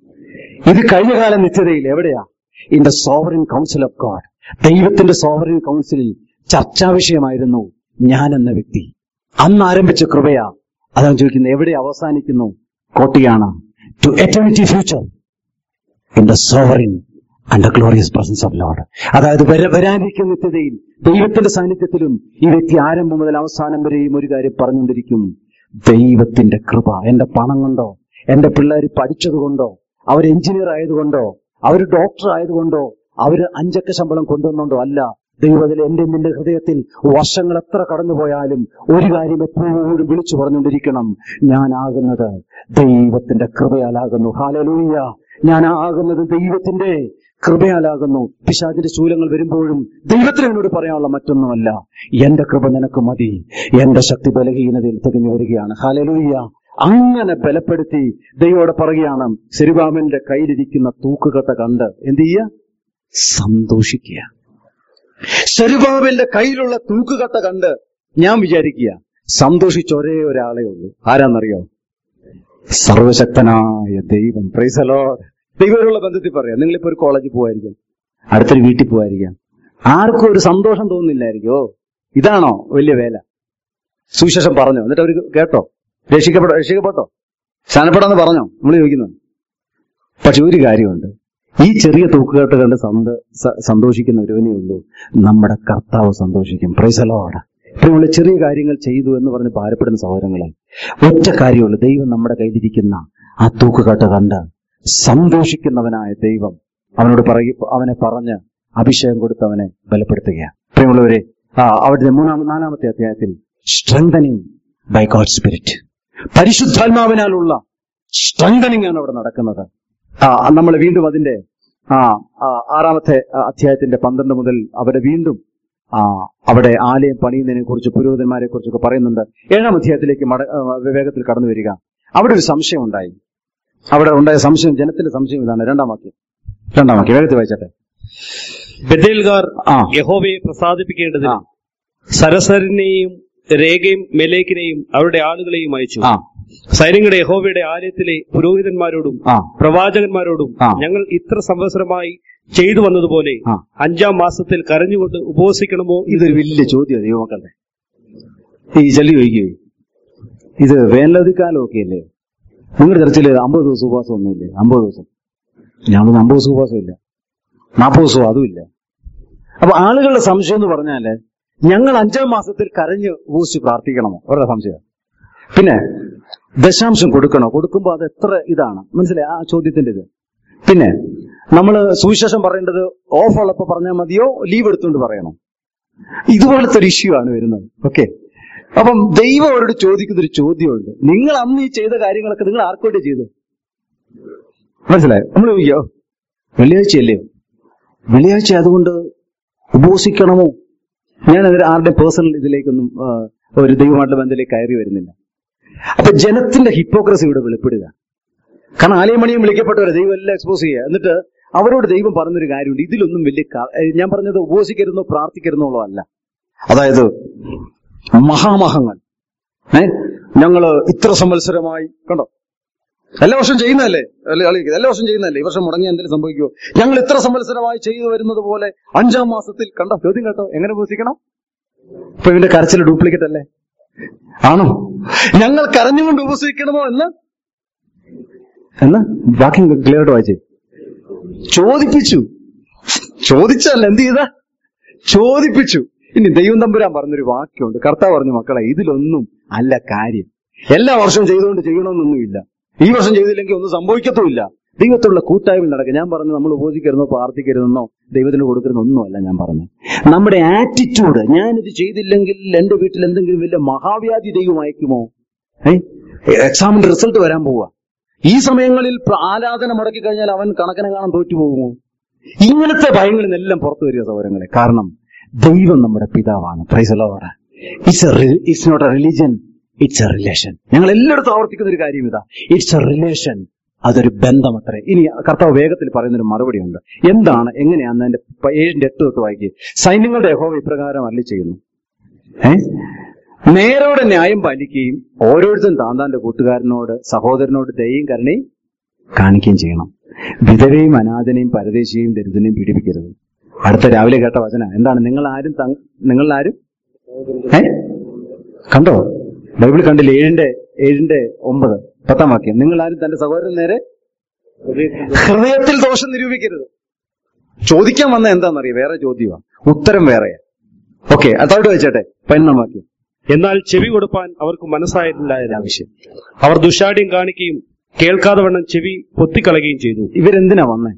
ഇത് കഴിഞ്ഞ കാല നിത്യതയിൽ എവിടെയാ in the sovereign council of God ദൈവത്തിന്റെ സോവറിൻ കൗൺസിലിൽ ചർച്ചാ വിഷയമായിരുന്നു ഞാൻ എന്ന വ്യക്തി അന്ന് ആരംഭിച്ച കൃപയാ അതാണ് ചോദിക്കുന്നത് എവിടെ അവസാനിക്കുന്നു കോട്ടിയാണ് to eternity future in the sovereign and the glorious presence of Lord അതായത് വര- വരാനിരിക്കുന്ന നിത്യതയിൽ ദൈവത്തിന്റെ സാന്നിധ്യത്തിലും ഈ വ്യക്തി ആരംഭം മുതൽ അവസാനം വരെയും ഒരു കാര്യം പറഞ്ഞുകൊണ്ടിരിക്കും ദൈവത്തിന്റെ കൃപ എന്റെ പണം കൊണ്ടോ എന്റെ പിള്ളേർ പഠിച്ചതുകൊണ്ടോ അവർ എഞ്ചിനീയർ ആയതുകൊണ്ടോ അവർ ഡോക്ടർ ആയതുകൊണ്ടോ അവർ അഞ്ചക്ക ശമ്പളം കൊണ്ടുവന്നുകൊണ്ടോ അല്ല ദൈവത്തിൽ എന്റെ നിന്റെ ഹൃദയത്തിൽ വർഷങ്ങൾ എത്ര കടന്നുപോയാലും ഒരു കാര്യം എപ്പോഴും വിളിച്ചു പറഞ്ഞുകൊണ്ടിരിക്കണം ഞാനാകുന്നത് ദൈവത്തിന്റെ കൃപയാലാകുന്നു ഹാലലൂയ ഞാനാകുന്നത് ദൈവത്തിന്റെ കൃപയാലാകുന്നു പിശാചിന്റെ ശൂലങ്ങൾ വരുമ്പോഴും ദൈവത്തിന് എന്നോട് പറയാനുള്ള മറ്റൊന്നുമല്ല എന്റെ കൃപ നിനക്ക് മതി എന്റെ ശക്തി ബലഹീനതയിൽ തികഞ്ഞു വരികയാണ് ഹാലലൂയ്യ അങ്ങനെ ബലപ്പെടുത്തി ദൈവോടെ പറയുകയാണ് സെരുബാമിന്റെ കയ്യിലിരിക്കുന്ന തൂക്കുകെട്ട കണ്ട് എന്ത് ചെയ്യുക സന്തോഷിക്കുക സെരുബാബിന്റെ കയ്യിലുള്ള തൂക്കുകെട്ട കണ്ട് ഞാൻ വിചാരിക്കുക സന്തോഷിച്ച ഒരേ ഒരാളെ ഉള്ളൂ ആരാന്നറിയോ സർവശക്തനായ ദൈവം പ്രൈസലോ ദൈവമുള്ള ബന്ധത്തിൽ പറയാം നിങ്ങളിപ്പോ ഒരു കോളേജിൽ പോവായിരിക്കും അടുത്തൊരു വീട്ടിൽ പോവായിരിക്കാം ആർക്കും ഒരു സന്തോഷം തോന്നുന്നില്ലായിരിക്കും ഓ ഇതാണോ വലിയ വേല സുവിശേഷം പറഞ്ഞോ എന്നിട്ട് അവർ കേട്ടോ രക്ഷിക്കപ്പെട്ടോ രക്ഷിക്കപ്പെട്ടോ സ്ഥാനപ്പെടാന്ന് പറഞ്ഞോ നമ്മൾ ചോദിക്കുന്നത് പക്ഷെ ഒരു കാര്യമുണ്ട് ഈ ചെറിയ തൂക്കുകെട്ട് കണ്ട് സന്ത സ- സന്തോഷിക്കുന്ന ഒരുവനേ ഉള്ളൂ നമ്മുടെ കർത്താവ് സന്തോഷിക്കും പ്രൈസലോടെ ഇപ്പോഴുള്ള ചെറിയ കാര്യങ്ങൾ ചെയ്തു എന്ന് പറഞ്ഞ് ഭാരപ്പെടുന്ന സഹോദരങ്ങളെ ഒറ്റ കാര്യമുള്ളൂ ദൈവം നമ്മുടെ കയ്യിലിരിക്കുന്ന ആ തൂക്കുകെട്ട് കണ്ട് സന്തോഷിക്കുന്നവനായ ദൈവം അവനോട് പറയ അവനെ പറഞ്ഞ് അഭിഷേകം കൊടുത്ത് അവനെ ബലപ്പെടുത്തുകയാണ് പ്രിയമുള്ളവരെ ആ അവിടുത്തെ മൂന്നാം നാലാമത്തെ അധ്യായത്തിൽ സ്ട്രെങ്തനിങ് ബൈ ഗോഡ് സ്പിരിറ്റ് പരിശുദ്ധാത്മാവിനാലുള്ള സ്ട്രെങ്തനിങ് ആണ് അവിടെ നടക്കുന്നത് ആ നമ്മൾ വീണ്ടും അതിന്റെ ആ ആ, ആറാമത്തെ ആ, അധ്യായത്തിന്റെ പന്ത്രണ്ട് മുതൽ അവിടെ വീണ്ടും ആ അവിടെ ആലയം പണിയുന്നതിനെ കുറിച്ച് പുരോഹിതന്മാരെ കുറിച്ചൊക്കെ പറയുന്നുണ്ട് ഏഴാം അധ്യായത്തിലേക്ക് മട ആ, വേഗത്തിൽ കടന്നു വരിക അവിടെ ഒരു സംശയം ഉണ്ടായി അവിടെ ഉണ്ടായ സംശയം ജനത്തിന്റെ സംശയം ഇതാണ് രണ്ടാം വാക്യം രണ്ടാം വാക്യം വേഗത്തിൽ വായിച്ചട്ടെ ബദേൽഗാർ ആ. യഹോവയെ പ്രസാദിപ്പിക്കേണ്ടതിന് ആ. സരസരനെയും രേഖയും മെലേക്കിനെയും അവരുടെ ആളുകളെയും അയച്ചു ആ സൈന്യങ്ങളുടെ യഹോവയുടെ ആലയത്തിലെ പുരോഹിതന്മാരോടും ആ പ്രവാചകന്മാരോടും ആ. ഞങ്ങൾ ഇത്ര സംവത്സരമായി ചെയ്തു വന്നതുപോലെ ആ. അഞ്ചാം മാസത്തിൽ കരഞ്ഞുകൊണ്ട് ഉപവസിക്കണമോ ഇതൊരു വലിയ ചോദ്യം ദൈവമക്കളുടെ ഈ ചെല്ലി ചോദിക്കുകയും ഇത് വേനലവധിക്കാലമൊക്കെ അല്ലേ നിങ്ങളുടെ ചർച്ചയിൽ അമ്പത് ദിവസം ഉപവാസം ഒന്നുമില്ലേ അമ്പത് ദിവസം ഞങ്ങൾ അമ്പത് ദിവസം ഉപവാസം ഇല്ല നാൽപ്പത് ദിവസവും അതുമില്ല അപ്പൊ ആളുകളുടെ സംശയം എന്ന് പറഞ്ഞാല് ഞങ്ങൾ അഞ്ചാം മാസത്തിൽ കരഞ്ഞ് ഉപസിച്ച് പ്രാർത്ഥിക്കണമോ അവരുടെ സംശയം പിന്നെ ദശാംശം കൊടുക്കണോ കൊടുക്കുമ്പോൾ അത് എത്ര ഇതാണ് മനസ്സിലായി ആ ചോദ്യത്തിന്റെ ഇത് പിന്നെ നമ്മൾ സുവിശേഷം പറയേണ്ടത് ഓഫ് ഉള്ളപ്പോ പറഞ്ഞാൽ മതിയോ ലീവ് എടുത്തുകൊണ്ട് പറയണോ ഇതുപോലത്തെ ഒരു ഇഷ്യൂ ആണ് വരുന്നത് ഓക്കെ അപ്പം ദൈവം അവരോട് ചോദിക്കുന്ന ഒരു ചോദ്യമുണ്ട് നിങ്ങൾ അന്ന് ഈ ചെയ്ത കാര്യങ്ങളൊക്കെ നിങ്ങൾ ആർക്കോട്ടെ ചെയ്ത് മനസ്സിലായോ നമ്മൾ ചോദിക്കോ വെള്ളിയാഴ്ചയല്ലയോ വെള്ളിയാഴ്ച അതുകൊണ്ട് ഉപവസിക്കണമോ ഞാൻ അതിന് ആരുടെ പേഴ്സണൽ ഇതിലേക്കൊന്നും ആ, ഒരു ദൈവമായിട്ടുള്ള ബന്ധത്തിലേക്ക് കയറി വരുന്നില്ല അപ്പൊ ജനത്തിന്റെ ഹിപ്പോക്രസി ഇവിടെ വെളിപ്പെടുക കാരണം ആലയമണിയും വിളിക്കപ്പെട്ടവരെ ദൈവം എല്ലാം എക്സ്പോസ് ചെയ്യുക എന്നിട്ട് അവരോട് ദൈവം പറഞ്ഞൊരു കാര്യമുണ്ട് ഇതിലൊന്നും വലിയ കാ- ഏ, ഞാൻ പറഞ്ഞത് ഉപവസിക്കരുന്നോ പ്രാർത്ഥിക്കരുന്നോ അല്ല അതായത് മഹാമഹങ്ങൾ ഏ ഞങ്ങള് ഇത്ര സംവത്സരമായി കണ്ടോ എല്ലാ വർഷം ചെയ്യുന്നതല്ലേ അല്ലേ, ആലോചിക്കുക. എല്ലാ വർഷം ചെയ്യുന്നതല്ലേ ഈ വർഷം മുടങ്ങി എന്തെങ്കിലും സംഭവിക്കുമോ ഞങ്ങൾ ഇത്ര സംവത്സരമായി ചെയ്തു വരുന്നത് പോലെ അഞ്ചാം മാസത്തിൽ കണ്ടോ ചോദ്യം കേട്ടോ എങ്ങനെ ഉപസിക്കണം ഇപ്പൊ ഇവന്റെ കരച്ചിൽ ഡ്യൂപ്ലിക്കേറ്റ് അല്ലേ ആണോ ഞങ്ങൾ കരഞ്ഞുകൊണ്ട് ഉപസിക്കണമോ എന്ന് എന്ന് വാക്യം ക്ലിയറായിട്ട് വായിച്ചേ ചോദിപ്പിച്ചു ചോദിച്ചല്ല എന്ത് ചെയ്ത ചോദിപ്പിച്ചു ഇനി ദൈവം തമ്പുരാൻ പറഞ്ഞൊരു വാക്യമുണ്ട് കർത്താവ് പറഞ്ഞു മക്കളെ ഇതിലൊന്നും അല്ല കാര്യം എല്ലാ വർഷവും ചെയ്തുകൊണ്ട് ചെയ്യണമെന്നൊന്നുമില്ല ഈ വർഷം ചെയ്തില്ലെങ്കിൽ ഒന്നും സംഭവിക്കത്തുമില്ല ദൈവത്തുള്ള കൂട്ടായ്മ നടക്കുക ഞാൻ പറഞ്ഞു നമ്മൾ ഉപയോഗിക്കരുന്നോ പ്രാർത്ഥിക്കരുതെന്നോ ദൈവത്തിന് കൊടുക്കരുതെന്നൊന്നുമല്ല ഞാൻ പറഞ്ഞത് നമ്മുടെ ആറ്റിറ്റ്യൂഡ് ഞാനിത് ചെയ്തില്ലെങ്കിൽ എന്റെ വീട്ടിൽ എന്തെങ്കിലും വലിയ മഹാവ്യാധി ദൈവം അയക്കുമോ ഏ എക്സാമിന്റെ റിസൾട്ട് വരാൻ പോവുക ഈ സമയങ്ങളിൽ പ്ര- ആരാധന മുടക്കി കഴിഞ്ഞാൽ അവൻ കണക്കിനെ കാണാൻ തോറ്റു പോകുമോ ഇങ്ങനത്തെ ഭയങ്ങളിൽ നിന്നെല്ലാം പുറത്തു വരിക സൗകര്യങ്ങളെ കാരണം ദൈവം നമ്മുടെ പിതാവാണ് praise the Lord it's it's not a religion it's a relation ഞങ്ങൾ എല്ലായിടത്തും ആവർത്തിക്കുന്ന ഒരു കാര്യം ഇതാ ഇറ്റ്സ് എ റിലേഷൻ അതൊരു ബന്ധമത്രേ ഇനി കർത്താവ് വേഗത്തിൽ പറയുന്നൊരു മറുപടിയുണ്ട് എന്താണ് എങ്ങനെയാന്ന് അതിന്റെ പ- ഏഴിന്റെ എട്ട് തൊട്ട് വായിക്കുക സൈന്യങ്ങളുടെ യഹോവ ഇപ്രകാരം അല്ലി ചെയ്യുന്നു ഏ നേരോടെ ന്യായം പാലിക്കുകയും ഓരോരുത്തരും താന്താന്റെ കൂട്ടുകാരനോട് സഹോദരനോട് ദയയും കരുണയും കാണിക്കുകയും ചെയ്യണം വിധവയും അനാഥനെയും പരദേശിയെയും ദരിദ്രനെയും പീഡിപ്പിക്കരുത് അടുത്ത രാവിലെ കേട്ട വചന എന്താണ് നിങ്ങൾ ആരും തങ്- നിങ്ങൾ ആരും ഏ കണ്ടോ ബൈബിൾ കണ്ടില്ല ഏഴിന്റെ ഏഴിന്റെ ഒമ്പത് പത്താം വാക്യം നിങ്ങൾ ആരും തന്റെ സഹോദരൻ നേരെ ഹൃദയത്തിൽ ദോഷം നിരൂപിക്കരുത് ചോദിക്കാൻ വന്ന എന്താണെന്നറിയാം വേറെ ചോദ്യമാണ് ഉത്തരം വേറെയാ ഓക്കെ അതോട്ട് വെച്ചേട്ടെ പതിനൊന്നാം വാക്യം എന്നാൽ ചെവി കൊടുപ്പാൻ അവർക്ക് മനസ്സായിട്ടില്ലായിരുന്നു ആവശ്യം അവർ ദുശാഠ്യം കാണിക്കുകയും കേൾക്കാതെ വണ്ണം ചെവി പൊത്തിക്കളയുകയും ചെയ്തു ഇവരെന്തിനാ വന്നേ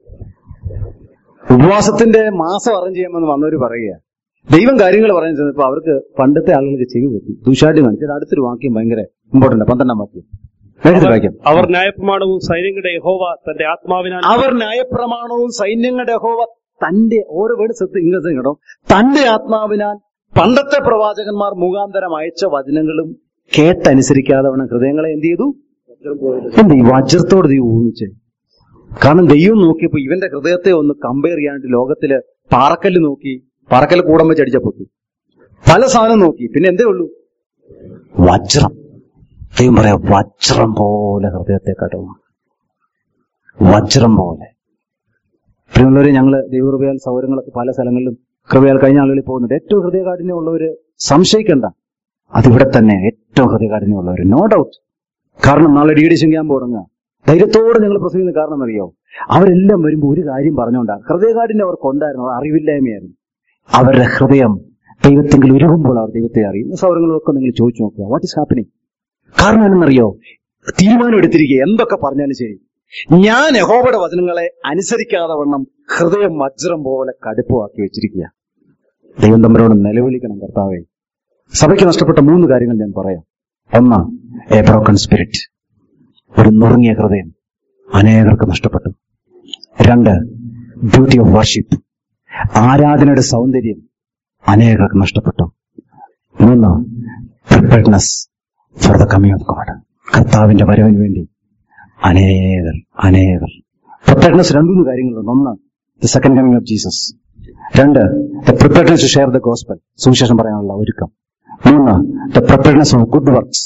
ഉപവാസത്തിന്റെ മാസം അറേഞ്ച് ചെയ്യാമെന്ന് വന്നവര് പറയുക ദൈവം കാര്യങ്ങൾ പറഞ്ഞു ചെന്നപ്പോ അവർക്ക് പണ്ടത്തെ ആളുകൾക്ക് ചെവി പൊത്തി ദുഷാഠ്യം കാണിച്ചത് അടുത്തൊരു വാക്യം ഭയങ്കര ഇമ്പോർട്ടന്റ് പന്ത്രണ്ടാം വാക്യം വേഗത്തിൽ വായിക്കാം അവർ ന്യായപ്രമാണവും സൈന്യങ്ങളുടെ യഹോവ തന്റെ ആത്മാവിനാൽ അവർ ന്യായപ്രമാണവും സൈന്യങ്ങളുടെ ഹോവ തന്റെ ഓരോ വേർഡ് ശ്രദ്ധ ഇങ്ങനെ കേട്ടോ തന്റെ ആത്മാവിനാൽ പണ്ടത്തെ പ്രവാചകന്മാർ മുഖാന്തരം അയച്ച വചനങ്ങളും കേട്ടനുസരിക്കാതെ വേണം ഹൃദയങ്ങളെ എന്ത് ചെയ്തു എന്ത് ഈ വജ്രത്തോട് ദൈവം ഊഹിച്ച് കാരണം ദൈവം നോക്കിയപ്പോ ഇവന്റെ ഹൃദയത്തെ ഒന്ന് കമ്പയർ ചെയ്യാനായിട്ട് ലോകത്തില് പാറക്കല്ല് നോക്കി പാറക്കല്ല് കൂടം വെച്ച് അടിച്ച പൊട്ടി പല സാധനം നോക്കി പിന്നെ എന്തേ ഉള്ളൂ വജ്രം ദൈവം പറയാ വജ്രം പോലെ ഹൃദയത്തെ കടവും വജ്രം പോലെ പ്രിയമുള്ളവരെ ഞങ്ങള് ദൈവകൃപയാൽ സൗകര്യങ്ങളൊക്കെ പല സ്ഥലങ്ങളിലും കൃപയാൽ കഴിഞ്ഞ ആളുകളിൽ പോകുന്നുണ്ട് ഏറ്റവും ഹൃദയകാഠിന്യമുള്ളവര് സംശയിക്കണ്ട അതിവിടെ തന്നെ ഏറ്റവും ഹൃദയകാഠിന്യമുള്ളവര് നോ ഡൗട്ട് കാരണം നാളെ ഡി ഡി ക്യാമ്പ് തുടങ്ങുക ധൈര്യത്തോടെ നിങ്ങൾ പ്രസംഗിക്കുന്ന കാരണം അറിയോ അവരെല്ലാം വരുമ്പോൾ ഒരു കാര്യം പറഞ്ഞുകൊണ്ടാണ് ഹൃദയകാഠിന്യം അവർക്ക് ഉണ്ടായിരുന്നു അത് അറിവില്ലായ്മയായിരുന്നു അവരുടെ ഹൃദയം ദൈവത്തെങ്കിൽ ഉരുകുമ്പോൾ അവർ ദൈവത്തെ അറിയും ഈ സൗകര്യങ്ങളൊക്കെ നിങ്ങൾ ചോദിച്ചു നോക്കുക വാട്ട് ഇസ് ഹാപ്പനിങ് കാരണം എന്തെന്നറിയോ തീരുമാനം എടുത്തിരിക്കുക എന്തൊക്കെ പറഞ്ഞാലും ശരി ഞാൻ യഹോവയുടെ വചനങ്ങളെ അനുസരിക്കാതെ വണ്ണം ഹൃദയം വജ്രം പോലെ കടുപ്പമാക്കി വെച്ചിരിക്കുക ദൈവം തമ്മിലോട് നിലവിളിക്കണം കർത്താവെ സഭയ്ക്ക് നഷ്ടപ്പെട്ട മൂന്ന് കാര്യങ്ങൾ ഞാൻ പറയാം ഒന്ന് എ ബ്രോക്കൺ സ്പിരിറ്റ് ഒരു നുറുങ്ങിയ ഹൃദയം അനേകർക്ക് നഷ്ടപ്പെട്ടു രണ്ട് ബ്യൂട്ടി ഓഫ് വർഷിപ്പ് ആരാധനയുടെ സൗന്ദര്യം അനേകർക്ക് നഷ്ടപ്പെട്ടു മൂന്ന് preparedness for the coming of God കർത്താവിന്റെ വരവിന് വേണ്ടി അനേകർ അനേകർ പ്രിപ്പയർഡ്നെസ് രണ്ടുമൂന്ന് കാര്യങ്ങളുണ്ട് ഒന്ന് the second coming of Jesus രണ്ട് the preparedness to share the gospel സുവിശേഷം പറയാനുള്ള ഒരുക്കം മൂന്ന് the preparedness of good works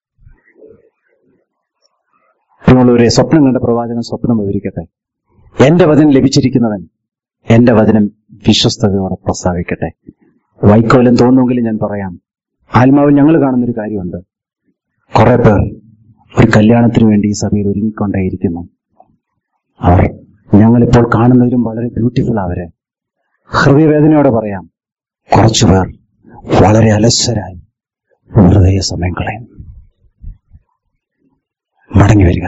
പ്രിയമുള്ളവരെ സ്വപ്നം കണ്ട പ്രവാചകൻ സ്വപ്നം വിവരിക്കട്ടെ എന്റെ വചനം ലഭിച്ചിരിക്കുന്നവൻ എന്റെ വചനം വിശ്വസ്തയോടെ പ്രസ്താവിക്കട്ടെ വൈക്കോലം തോന്നുമെങ്കിലും ഞാൻ പറയാം ആത്മാവിൽ ഞങ്ങൾ കാണുന്നൊരു കാര്യമുണ്ട് കുറെ പേർ ഒരു കല്യാണത്തിന് വേണ്ടി ഈ സഭയിൽ ഒരുങ്ങിക്കൊണ്ടേയിരിക്കുന്നു അവർ ഞങ്ങളിപ്പോൾ കാണുന്നതിലും വളരെ ബ്യൂട്ടിഫുൾ അവര് ഹൃദയവേദനയോടെ പറയാം കുറച്ചു പേർ വളരെ അലസരായി ഹൃദയ സമയം കളയും മടങ്ങി വരിക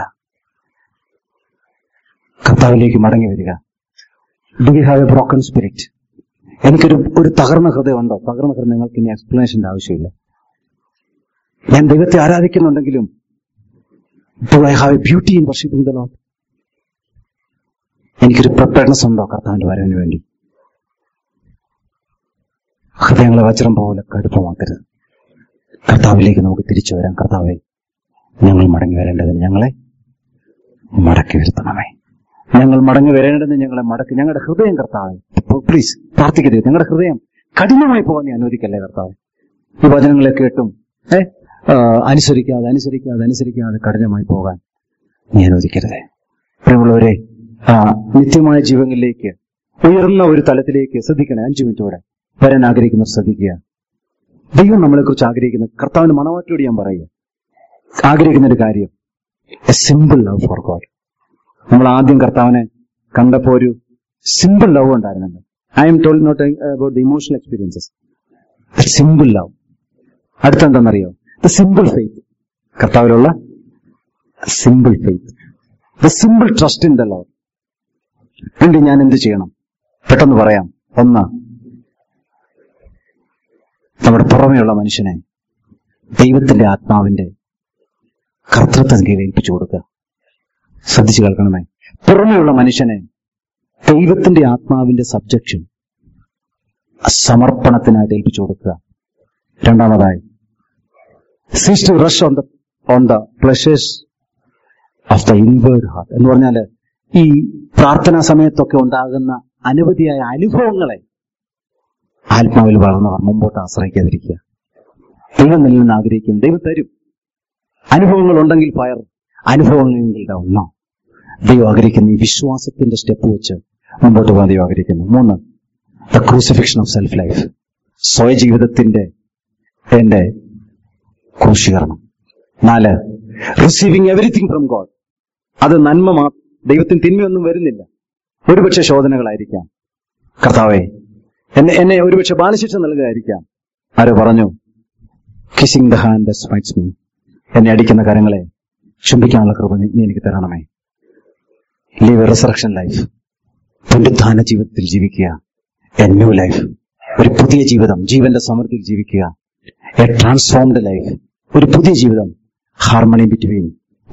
കർത്താവിലേക്ക് മടങ്ങി വരിക do we have a broken spirit എനിക്കൊരു ഒരു തകർന്ന ഹൃദയമുണ്ടോ തകർന്ന ഹൃദയം നിങ്ങൾക്ക് ഇനി എക്സ്പ്ലനേഷന്റെ ആവശ്യമില്ല ഞാൻ ദൈവത്തെ ആരാധിക്കുന്നുണ്ടെങ്കിലും do I have a beauty in worshipping the Lord എനിക്കൊരു പ്രിപ്പയർനെസ് ഉണ്ടോ കർത്താവിന്റെ വരവിന് വേണ്ടി ഹൃദയങ്ങളെ വജ്രം പോലെ കടുപ്പമാക്കരുത് കർത്താവിലേക്ക് നമുക്ക് തിരിച്ചു വരാം കർത്താവെ ഞങ്ങൾ മടങ്ങി വരേണ്ടതിന് ഞങ്ങളെ മടക്കി വരുത്തണമേ ഞങ്ങൾ മടങ്ങി വരേണ്ടതിന് ഞങ്ങളെ മടക്കി ഞങ്ങളുടെ ഹൃദയം കർത്താവെ പ്ലീസ് പ്രാർത്ഥിക്കരുത് ഞങ്ങളുടെ ഹൃദയം കഠിനമായി പോകാൻ നീ അനുവദിക്കല്ലേ കർത്താവ് ഈ വചനങ്ങളെ കേട്ടും ഏ ആ, അനുസരിക്കാതെ അനുസരിക്കാതെ അനുസരിക്കാതെ കഠിനമായി പോകാൻ നീ അനുവദിക്കരുതേ പ്രിയമുള്ളവരെ ആ നിത്യമായ ജീവനിലേക്ക് ഉയർന്ന ഒരു തലത്തിലേക്ക് ശ്രദ്ധിക്കണേ അഞ്ചു മിനിറ്റോടെ വരാൻ ആഗ്രഹിക്കുന്നവർ ശ്രദ്ധിക്കുക ദൈവം നമ്മളെക്കുറിച്ച് ആഗ്രഹിക്കുന്ന കർത്താവിന് മണവാട്ടിയോട് ഞാൻ പറയുക ആഗ്രഹിക്കുന്ന ഒരു കാര്യം a simple love for God നമ്മൾ ആദ്യം കർത്താവിനെ കണ്ടപ്പോ ഒരു സിമ്പിൾ ലവ് ഉണ്ടായിരുന്നല്ലോ I am told not about the emotional experiences simple love അടുത്തെന്താണെന്നറിയോ ദ സിമ്പിൾ ഫെയ്ത്ത് കർത്താവിലുള്ള simple faith the simple trust in the love വേണ്ടി ഞാൻ എന്ത് ചെയ്യണം പെട്ടെന്ന് പറയാം ഒന്ന് നമ്മുടെ പുറമെയുള്ള മനുഷ്യനെ ദൈവത്തിന്റെ ആത്മാവിന്റെ കർത്തൃത്വം കീഴിൽ ഏൽപ്പിച്ചു കൊടുക്കുക ശ്രദ്ധിച്ചു കേൾക്കണമേ പുറമെയുള്ള മനുഷ്യനെ ദൈവത്തിന്റെ ആത്മാവിന്റെ സബ്ജക്ഷൻ സമർപ്പണത്തിനായിട്ട് ഏൽപ്പിച്ചു കൊടുക്കുക രണ്ടാമതായി cease to rush on the on the pleasures of the inward heart എന്ന് പറഞ്ഞാല് ഈ പ്രാർത്ഥനാ സമയത്തൊക്കെ ഉണ്ടാകുന്ന അനവധിയായ അനുഭവങ്ങളെ ആത്മാവിൽ വളർന്നവർ മുമ്പോട്ട് ആശ്രയിക്കാതിരിക്കുക ദൈവം നിന്നിൽ നിന്ന് ആഗ്രഹിക്കും ദൈവം തരും അനുഭവങ്ങൾ ഉണ്ടെങ്കിൽ ഫയർ അനുഭവങ്ങളിൽ ഒന്നോ ദൈവം ആഗ്രഹിക്കുന്ന ഈ വിശ്വാസത്തിന്റെ സ്റ്റെപ്പ് വെച്ച് മുമ്പോട്ട് പോകാൻ ദൈവം ആഗ്രഹിക്കുന്നു മൂന്ന് the crucifixion of self life സ്വയ ജീവിതത്തിന്റെ എന്റെ ക്രൂശീകരണം നാല് റിസീവിങ് എവറിഥിങ് ഫ്രം ഗോഡ് അത് നന്മ മാ ദൈവത്തിന് തിന്മയൊന്നും വരുന്നില്ല ഒരുപക്ഷെ ശോധനകളായിരിക്കാം കർത്താവെ എന്നെ എന്നെ ഒരുപക്ഷെ ബാലശിക്ഷ നൽകുകയായിരിക്കാം ആരോ പറഞ്ഞു kissing the hand smites me എന്നെ അടിക്കുന്ന കാര്യങ്ങളെ ചുംബിക്കാനുള്ള കൃപ നീ നീ എനിക്ക് തരണമേ ലീവ് എ റിസറക്ഷൻ ലൈഫ് പുനരുദ്ധാന ജീവിതത്തിൽ ജീവിക്കുക എ ന്യൂ ലൈഫ് ഒരു പുതിയ ജീവിതം ജീവന്റെ സമൃദ്ധിയിൽ ജീവിക്കുക എ ട്രാൻസ്ഫോംഡ് ലൈഫ് ഒരു പുതിയ ജീവിതം harmony between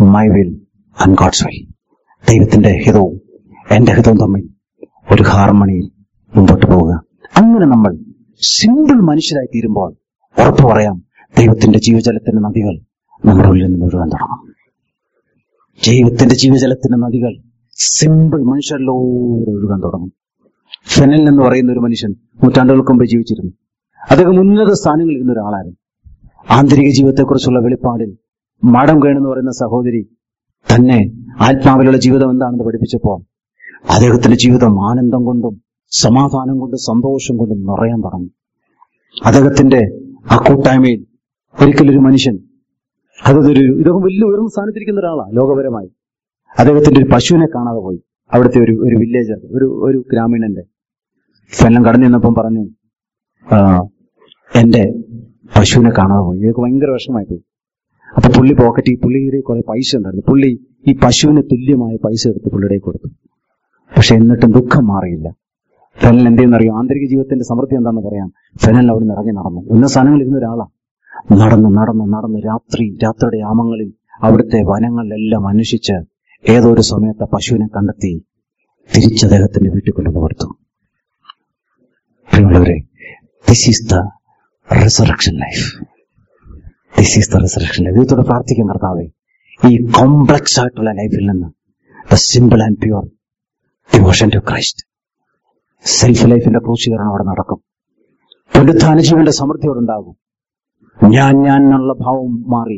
my will and God's will ദൈവത്തിന്റെ ഹിതവും എന്റെ ഹിതവും തമ്മിൽ ഒരു ഹാർമണിയിൽ മുമ്പോട്ട് പോവുക അങ്ങനെ നമ്മൾ സിമ്പിൾ മനുഷ്യരായി തീരുമ്പോൾ ഉറപ്പു പറയാം ദൈവത്തിന്റെ ജീവജലത്തിന്റെ നദികൾ നമ്മുടെ ഉള്ളിൽ നിന്ന് ഒഴുകാൻ തുടങ്ങും ദൈവത്തിന്റെ ജീവജലത്തിന്റെ നദികൾ സിമ്പിൾ മനുഷ്യരിലൂടെ ഒഴുകാൻ തുടങ്ങും ഫെനൽ എന്ന് പറയുന്ന ഒരു മനുഷ്യൻ നൂറ്റാണ്ടുകൾക്ക് മുമ്പ് ജീവിച്ചിരുന്നു അദ്ദേഹം ഉന്നത സ്ഥാനങ്ങളിൽ ഇരുന്ന ഒരാളായിരുന്നു ആന്തരിക ജീവിതത്തെക്കുറിച്ചുള്ള വെളിപ്പാടിൽ മാഡം കേൺ എന്ന് പറയുന്ന സഹോദരി തന്നെ ആത്മാവിലുള്ള ജീവിതം എന്താണെന്ന് പഠിപ്പിച്ചപ്പോൾ അദ്ദേഹത്തിന്റെ ജീവിതം ആനന്ദം കൊണ്ടും സമാധാനം കൊണ്ടും സന്തോഷം കൊണ്ടും നിറയാൻ തുടങ്ങി അദ്ദേഹത്തിന്റെ ആ കൂട്ടായ്മയിൽ ഒരിക്കലൊരു മനുഷ്യൻ അതൊരു ഇദ്ദേഹം വലിയ ഉയർന്ന സ്ഥാനത്തിരിക്കുന്ന ഒരാളാണ് ലോകപരമായി അദ്ദേഹത്തിന്റെ ഒരു പശുവിനെ കാണാതെ പോയി അവിടുത്തെ ഒരു ഒരു വില്ലേജർ ഒരു ഒരു ഗ്രാമീണന്റെ ഫെല്ലം കടന്നു നിന്നപ്പം പറഞ്ഞു ആ, എന്റെ പശുവിനെ കാണാതെ പോയി ഇതൊക്കെ ഭയങ്കര വിഷമായി പോയി അപ്പൊ പുള്ളി പോക്കറ്റിൽ പുള്ളിയുടെ കുറെ പൈസ ഉണ്ടായിരുന്നു പുള്ളി ഈ പശുവിന് തുല്യമായ പൈസ എടുത്ത് പുള്ളിയുടെ കയ്യിൽ കൊടുത്തു പക്ഷെ എന്നിട്ടും ദുഃഖം മാറിയില്ല ഫെനൽ എന്തെന്നറിയോ ആന്തരിക ജീവിതത്തിന്റെ സമൃദ്ധി എന്താണെന്ന് പറയാം ഫെനൽ അവിടെ നിന്ന് ഇറങ്ങി നടന്നു ഉന്ന സ്ഥാനങ്ങളിൽ ഇരുന്ന ഒരാളാ നടന്ന് നടന്ന് നടന്ന് രാത്രി രാത്രിയുടെ യാമങ്ങളിൽ അവിടുത്തെ വനങ്ങളിലെല്ലാം അന്വേഷിച്ച് ഏതോ ഒരു സമയത്ത് ആ പശുവിനെ കണ്ടെത്തി തിരിച്ച് അദ്ദേഹത്തിന്റെ വീട്ടിൽ കൊണ്ടുവന്ന് കൊടുത്തു പ്രിയമുള്ളവരെ this is the resurrection life this is the resurrection life ദൈവത്തോട് പ്രാർത്ഥിക്കാൻ കർത്താവേ ഈ കോംപ്ലക്സ് ആയിട്ടുള്ള ലൈഫിൽ നിന്ന് the simple and pure devotion to Christ self ലൈഫിന്റെ ക്രൂശീകരണം അവിടെ നടക്കും പുനരുത്ഥാന ജീവന്റെ സമൃദ്ധിയോടുണ്ടാകും ഞാൻ ഞാൻ എന്നുള്ള ഭാവം മാറി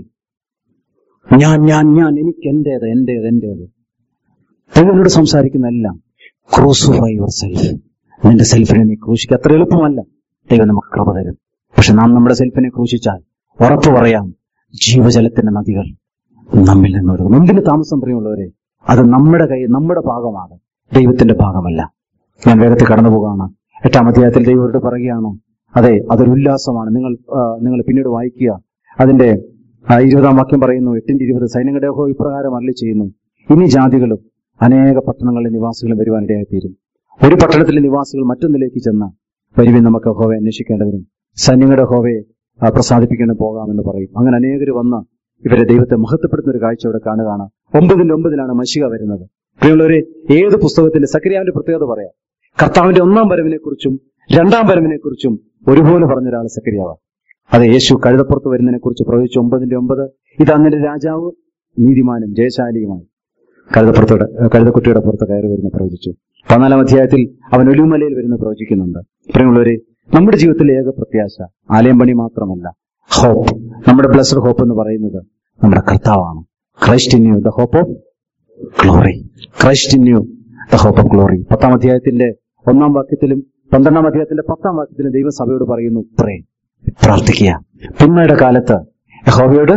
ഞാൻ ഞാൻ ഞാൻ എനിക്ക് എന്റേത് എന്റേത് എന്റേത് ദൈവനോട് സംസാരിക്കുന്ന എല്ലാം ക്രൂസിഫൈ യുവർ സെൽഫ് നിന്റെ സെൽഫിനെ നീ ക്രൂശിക്കുക അത്ര എളുപ്പമല്ല ദൈവം നമുക്ക് കൃപ തരും പക്ഷെ നാം നമ്മുടെ സെൽഫിനെ ക്രൂശിച്ചാൽ ഉറപ്പു പറയാം ജീവജലത്തിന്റെ നദികൾ നമ്മിൽ നിന്നൊഴുകും എന്തിന് താമസം പ്രിയമുള്ളവരെ അത് നമ്മുടെ കൈ നമ്മുടെ ഭാഗമാണ് ദൈവത്തിന്റെ ഭാഗമല്ല ഞാൻ വേഗത്തിൽ കടന്നു പോവുകയാണ് എട്ടാം അധ്യായത്തിൽ ദൈവത്തോട് പറയുകയാണ് അതെ അതൊരു ഉല്ലാസമാണ് നിങ്ങൾ ആ, നിങ്ങൾ പിന്നീട് വായിക്കുക അതിന്റെ ആ, ഇരുപതാം വാക്യം പറയുന്നു എട്ടിന്റെ ഇരുപത് സൈന്യങ്ങളുടെ യഹോവ ഇപ്രകാരം അരളി ചെയ്യുന്നു ഇനി ജാതികളും അനേക പട്ടണങ്ങളിലെ നിവാസികളും വരുവാനിടയായിത്തീരും ഒരു പട്ടണത്തിലെ നിവാസികൾ മറ്റൊന്നിലേക്ക് ചെന്ന് വരുവിൻ നമുക്ക് ഹോവയെ അന്വേഷിക്കേണ്ടതിനും സൈന്യങ്ങളുടെ ഹോവയെ ആ, പ്രസാദിപ്പിക്കേണ്ട പോകാമെന്ന് പറയും അങ്ങനെ അനേകർ വന്ന് ഇവരെ ദൈവത്തെ മഹത്വപ്പെടുത്തുന്ന ഒരു കാഴ്ച ഇവിടെ കാണുകയാണ് ഒമ്പതിന്റെ ഒമ്പതിലാണ് മഷിക വരുന്നത് പ്രിയമുള്ളവരെ ഏത് പുസ്തകത്തിന്റെ സക്രിയാവിന്റെ പ്രത്യേകത പറയാം കർത്താവിന്റെ ഒന്നാം വരവിനെ കുറിച്ചും രണ്ടാം വരവിനെ കുറിച്ചും ഒരുപോലെ പറഞ്ഞ ഒരാൾ സക്രിയാവ അത് യേശു കഴുതപ്പുറത്ത് വരുന്നതിനെ കുറിച്ച് പ്രവചിച്ചു ഒമ്പതിന്റെ ഒമ്പത് ഇത് അന്നിന്റെ രാജാവ് നീതിമാനും ജയശാലിയുമായി കഴുതപ്പുറത്തോടെ കഴുതക്കുട്ടിയുടെ പുറത്ത് കയറി വരുന്ന പ്രവചിച്ചു പതിനാലാം അധ്യായത്തിൽ അവൻ ഒലിമലയിൽ വരുന്ന പ്രവചിക്കുന്നുണ്ട് പ്രിയമുള്ളവരെ നമ്മുടെ ജീവിതത്തിലെ ഏക പ്രത്യാശ ആലയം പണി മാത്രമല്ല ഹോപ്പ് നമ്മുടെ ബ്ലസ്ഡ് ഹോപ്പ് എന്ന് പറയുന്നത് നമ്മുടെ കർത്താവാണ് Christ in you the hope of glory Christ in you the hope of glory പത്താം അധ്യായത്തിന്റെ ഒന്നാം വാക്യത്തിലും പന്ത്രണ്ടാം അധ്യായത്തിന്റെ പത്താം വാക്യത്തിലും ദൈവസഭയോട് പറയുന്നു പ്രേ പ്രാർത്ഥിക്കുക പിന്നയുടെ കാലത്ത് യഹോവയോട്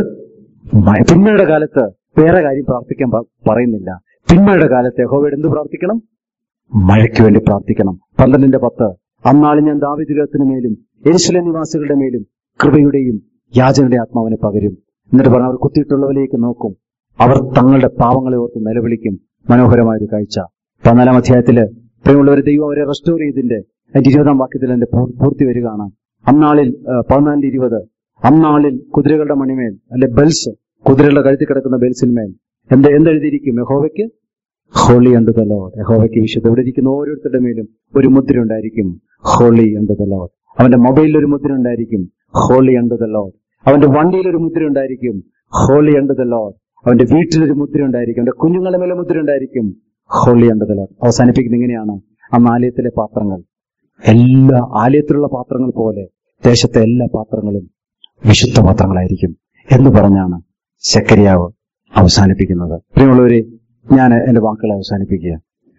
മ- പിന്നയുടെ കാലത്ത് വേറെ കാര്യം പ്രാർത്ഥിക്കാൻ പ- പറയുന്നില്ല പിന്നയുടെ കാലത്ത് യഹോവയോട് എന്ത് പ്രാർത്ഥിക്കണം മഴയ്ക്ക് വേണ്ടി പ്രാർത്ഥിക്കണം പന്ത്രണ്ടിന്റെ പത്ത് അന്നാളിൽ ഞാൻ ദാവിദുലത്തിന് മേലും എരിശുല നിവാസികളുടെ മേലും കൃപയുടെയും യാചനയുടെ ആത്മാവിനെ പകരും എന്നിട്ട് പറഞ്ഞ അവർ കുത്തിയിട്ടുള്ളവരിലേക്ക് നോക്കും അവർ തങ്ങളുടെ പാവങ്ങളെ ഓർത്ത് നിലവിളിക്കും മനോഹരമായ ഒരു കാഴ്ച പതിനാലാം അധ്യായത്തില് പ്രിയമുള്ളവരെ ദൈവം അവരെ റെസ്റ്റോർ ചെയ്തിന്റെ അതിന്റെ ഇരുപതാം വാക്യത്തിൽ എന്റെ പൂർത്തി വരികയാണ് അന്നാളിൽ ആ, പതിനാലിന്റെ ഇരുപത് അന്നാളിൽ കുതിരകളുടെ മണിമേൽ അല്ലെ ബെൽസ് കുതിരകളുടെ കഴുത്തിൽ കിടക്കുന്ന ബെൽസിന്മേൽ എന്ത് എന്തെഴുതിയിരിക്കും യഹോവയ്ക്ക് ഹോളി അണ്ട് ദ ലോഡ് യഹോവയ്ക്ക് വിശുദ്ധ ഇവിടെ ഇരിക്കുന്ന ഓരോരുത്തരുടെ മേലും ഒരു മുദ്ര ഉണ്ടായിരിക്കും ഹോളി അണ്ട് ദ ലോഡ് അവന്റെ മൊബൈലിൽ ഒരു മുദ്ര ഉണ്ടായിരിക്കും ഹോളി അണ്ട് ദ ലോഡ് അവന്റെ വണ്ടിയിൽ ഒരു മുദ്ര ഉണ്ടായിരിക്കും ഹോളി അണ്ട് ദ ലോഡ് അവന്റെ വീട്ടിലൊരു മുദ്ര ഉണ്ടായിരിക്കും അവന്റെ കുഞ്ഞുങ്ങളുടെ മേലെ മുദ്ര ഉണ്ടായിരിക്കും ഹോളി അണ്ട് ദ ലോഡ് അവസാനിപ്പിക്കുന്നത് ഇങ്ങനെയാണ് അന്ന് ആലയത്തിലെ പാത്രങ്ങൾ എല്ലാ ആലയത്തിലുള്ള പാത്രങ്ങൾ പോലെ ദേശത്തെ എല്ലാ പാത്രങ്ങളും വിശുദ്ധ പാത്രങ്ങളായിരിക്കും എന്ന് പറഞ്ഞാണ് ശക്കരിയാവ് അവസാനിപ്പിക്കുന്നത് പ്രിയമുള്ളവരെ ഞാൻ എന്റെ വാക്കുകളെ അവസാനിപ്പിക്കുക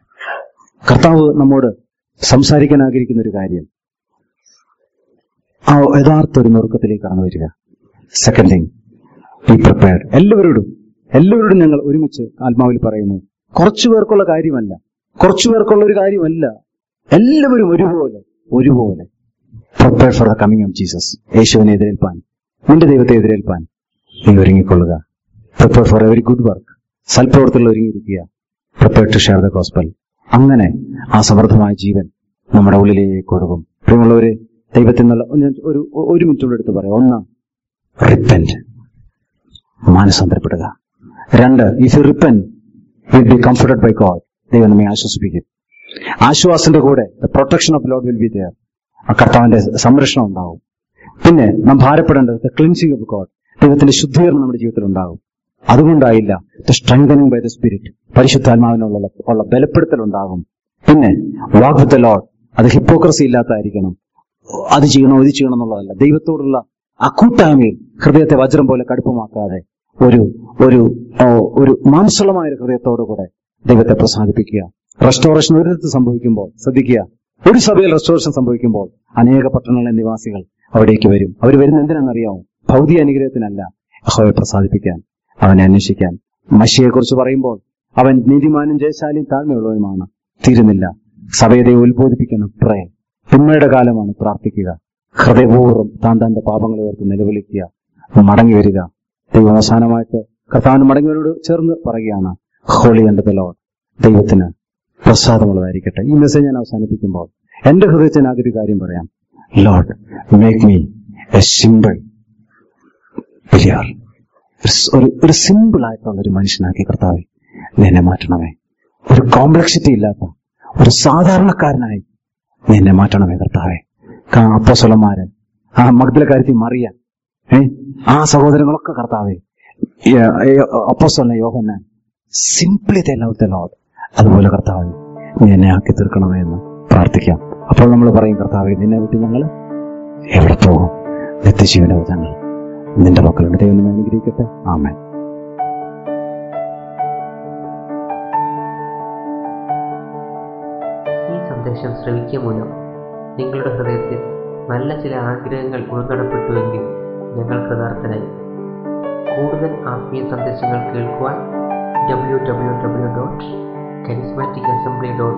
കർത്താവ് നമ്മോട് സംസാരിക്കാൻ ആഗ്രഹിക്കുന്ന ഒരു കാര്യം ആ യഥാർത്ഥ ഒരു നുറുക്കത്തിലേക്ക് കടന്നു വരിക സെക്കൻഡ് തിങ് ബി പ്രിപ്പയർഡ് എല്ലാവരോടും എല്ലാവരോടും ഞങ്ങൾ ഒരുമിച്ച് ആത്മാവിൽ പറയുന്നു കുറച്ചു പേർക്കുള്ള കാര്യമല്ല കുറച്ചു പേർക്കുള്ള ഒരു കാര്യമല്ല എല്ലാവരും ഒരുപോലെ ഒരുപോലെ prepare for the coming of Jesus യേശുവിനെ എതിരേൽപ്പാൻ നിന്റെ ദൈവത്തെ എതിരേൽപ്പാൻ നീ ഒരുങ്ങിക്കൊള്ളുക prepare for every good work സൽപ്രവർത്തികൾ ഒരുങ്ങിയിരിക്കുക prepare to share the gospel അങ്ങനെ ആ സമൃദ്ധമായ ജീവൻ നമ്മുടെ ഉള്ളിലേക്ക് ഒഴുകും പ്രിയമുള്ളവരെ ദൈവത്തിൽ നിന്നുള്ള ഞാൻ ഒരു ഒരു മിനിറ്റ് കൂടെ എടുത്ത് പറയാം ഒന്ന് റിപ്പന്റ് മാനസാന്തരപ്പെടുക രണ്ട് if you repent will be comforted by God ദൈവം നമ്മെ ആശ്വസിപ്പിക്കും ആശ്വാസത്തിന്റെ കൂടെ the protection of Lord will be there ആ കർത്താവിന്റെ സംരക്ഷണം ഉണ്ടാവും പിന്നെ നാം ഭാരപ്പെടേണ്ടത് ദ ക്ലിൻസിംഗ് ഓഫ് ഗോഡ് ദൈവത്തിന്റെ ശുദ്ധീകരണം നമ്മുടെ ജീവിതത്തിൽ ഉണ്ടാകും അതുകൊണ്ടായില്ല the strengthening by the spirit പരിശുദ്ധാത്മാവിനുള്ള ഉള്ള ബലപ്പെടുത്തൽ ഉണ്ടാകും പിന്നെ വാക്ക് വിത്ത് ലോഡ് അത് ഹിപ്പോക്രസി ഇല്ലാത്തതായിരിക്കണം അത് ചെയ്യണോ ഇത് ചെയ്യണം എന്നുള്ളതല്ല ദൈവത്തോടുള്ള ആ കൂട്ടായ്മയിൽ ഹൃദയത്തെ വജ്രം പോലെ കടുപ്പമാക്കാതെ ഒരു ഒരു ഓ, ഒരു മാംസളമായ ഒരു ഹൃദയത്തോടുകൂടെ ദൈവത്തെ പ്രസാദിപ്പിക്കുക റെസ്റ്റോറേഷൻ ഒരിടത്ത് സംഭവിക്കുമ്പോൾ ശ്രദ്ധിക്കുക ഒരു സഭയിൽ റെസ്റ്റോറേഷൻ സംഭവിക്കുമ്പോൾ അനേക പട്ടണങ്ങളിലെ നിവാസികൾ അവിടേക്ക് വരും അവർ വരുന്ന എന്തിനാണെന്നറിയാമോ ഭൗതിക അനുഗ്രഹത്തിനല്ല യഹോവയെ പ്രസാദിപ്പിക്കാൻ അവനെ അന്വേഷിക്കാൻ മഷിയെ കുറിച്ച് പറയുമ്പോൾ അവൻ നീതിമാനും ജയശാലിയും താഴ്മയുള്ളവനുമാണ് തീരുന്നില്ല സഭയെ ദൈവം ഉത്ബോധിപ്പിക്കണം പ്രേ തിന്മയുടെ കാലമാണ് പ്രാർത്ഥിക്കുക ഹൃദയപൂർവ്വം താൻ തന്റെ പാപങ്ങളെ ഓർത്ത് നിലവിളിക്കുക മടങ്ങി വരിക ദൈവം അവസാനമായിട്ട് കർത്താവിന് മടങ്ങിയവരോട് ചേർന്ന് പറയുകയാണ് ഹോളി ആൻഡ് ലോഡ് ദൈവത്തിന് പ്രസാദമുള്ളതായിരിക്കട്ടെ ഈ മെസ്സേജ് ഞാൻ അവസാനിപ്പിക്കുമ്പോൾ എന്റെ ഹൃദയത്തിൽ ഞാൻ ഒരു കാര്യം പറയാം Lord make me a simple believer ഒരു ഒരു സിമ്പിൾ ആയിട്ടുള്ള ഒരു മനുഷ്യനാക്കി കർത്താവെ നീ എന്നെ മാറ്റണമേ ഒരു കോംപ്ലക്സിറ്റി ഇല്ലാത്ത ഒരു സാധാരണക്കാരനായി നീ എന്നെ മാറ്റണമേ കർത്താവെ അപ്പോസ്വലന്മാര് ആ മഗ്ദലക്കാരത്തി മറിയ ഏ ആ സഹോദരങ്ങളൊക്കെ കർത്താവെ അപ്പോസ്വലന യോഹന്നാൻ സിംപ്ലി തെല്ലാവത്തെ ലോഡ് അതുപോലെ കർത്താവെ നീ എന്നെ ആക്കി തീർക്കണമേ എന്ന് പ്രാർത്ഥിക്കാം അപ്പോൾ നമ്മൾ പറയും കർത്താവെ നിന്നെ വിട്ട് ഞങ്ങൾ എവിടെ പോകും നിത്യജീവനോ ഞങ്ങൾ നിന്റെ മക്കളുടെ ദൈവം നിന്നെ അനുഗ്രഹിക്കട്ടെ ആമേൻ ഈ സന്ദേശം ശ്രവിക്കുക മൂലം നിങ്ങളുടെ ഹൃദയത്തിൽ നല്ല ചില ആഗ്രഹങ്ങൾ ഉൾക്കടപ്പെട്ടുവെങ്കിൽ ഞങ്ങൾ കൃതാർത്ഥനായി കൂടുതൽ ആത്മീയ സന്ദേശങ്ങൾ കേൾക്കുവാൻ W W W dot charismatic assembly dot